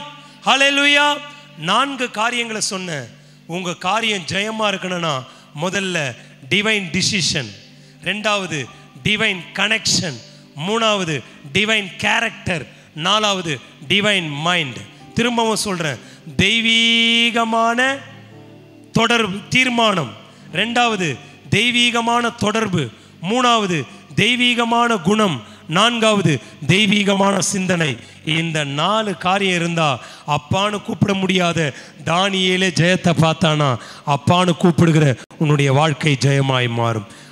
ஹalleluya நான்கு காரியங்களை சொன்னேன் உங்க காரியம் ஜெயமா இருக்கணும்னா முதல்ல டிவைன் டிசிஷன் ரெண்டாவது டிவைன் கனெக்ஷன் மூணாவது டிவைன் கேரக்டர் நாலாவது டிவைன் மைண்ட் திரும்பவும் சொல்றேன் தெய்வீகமான தொடர்பு தீர்மானம் ரெண்டாவது தெய்வீகமான தொடர்பு மூணாவது தெய்வீகமான குணம் நான்காவது தெய்வீகமான சிந்தனை இந்த நாலு காரியம் இருந்தா அப்பான்னு கூப்பிட முடியாத தானியேலே ஜெயத்தை பார்த்தானா அப்பான்னு கூப்பிடுகிற உன்னுடைய வாழ்க்கை ஜெயமாய் மாறும்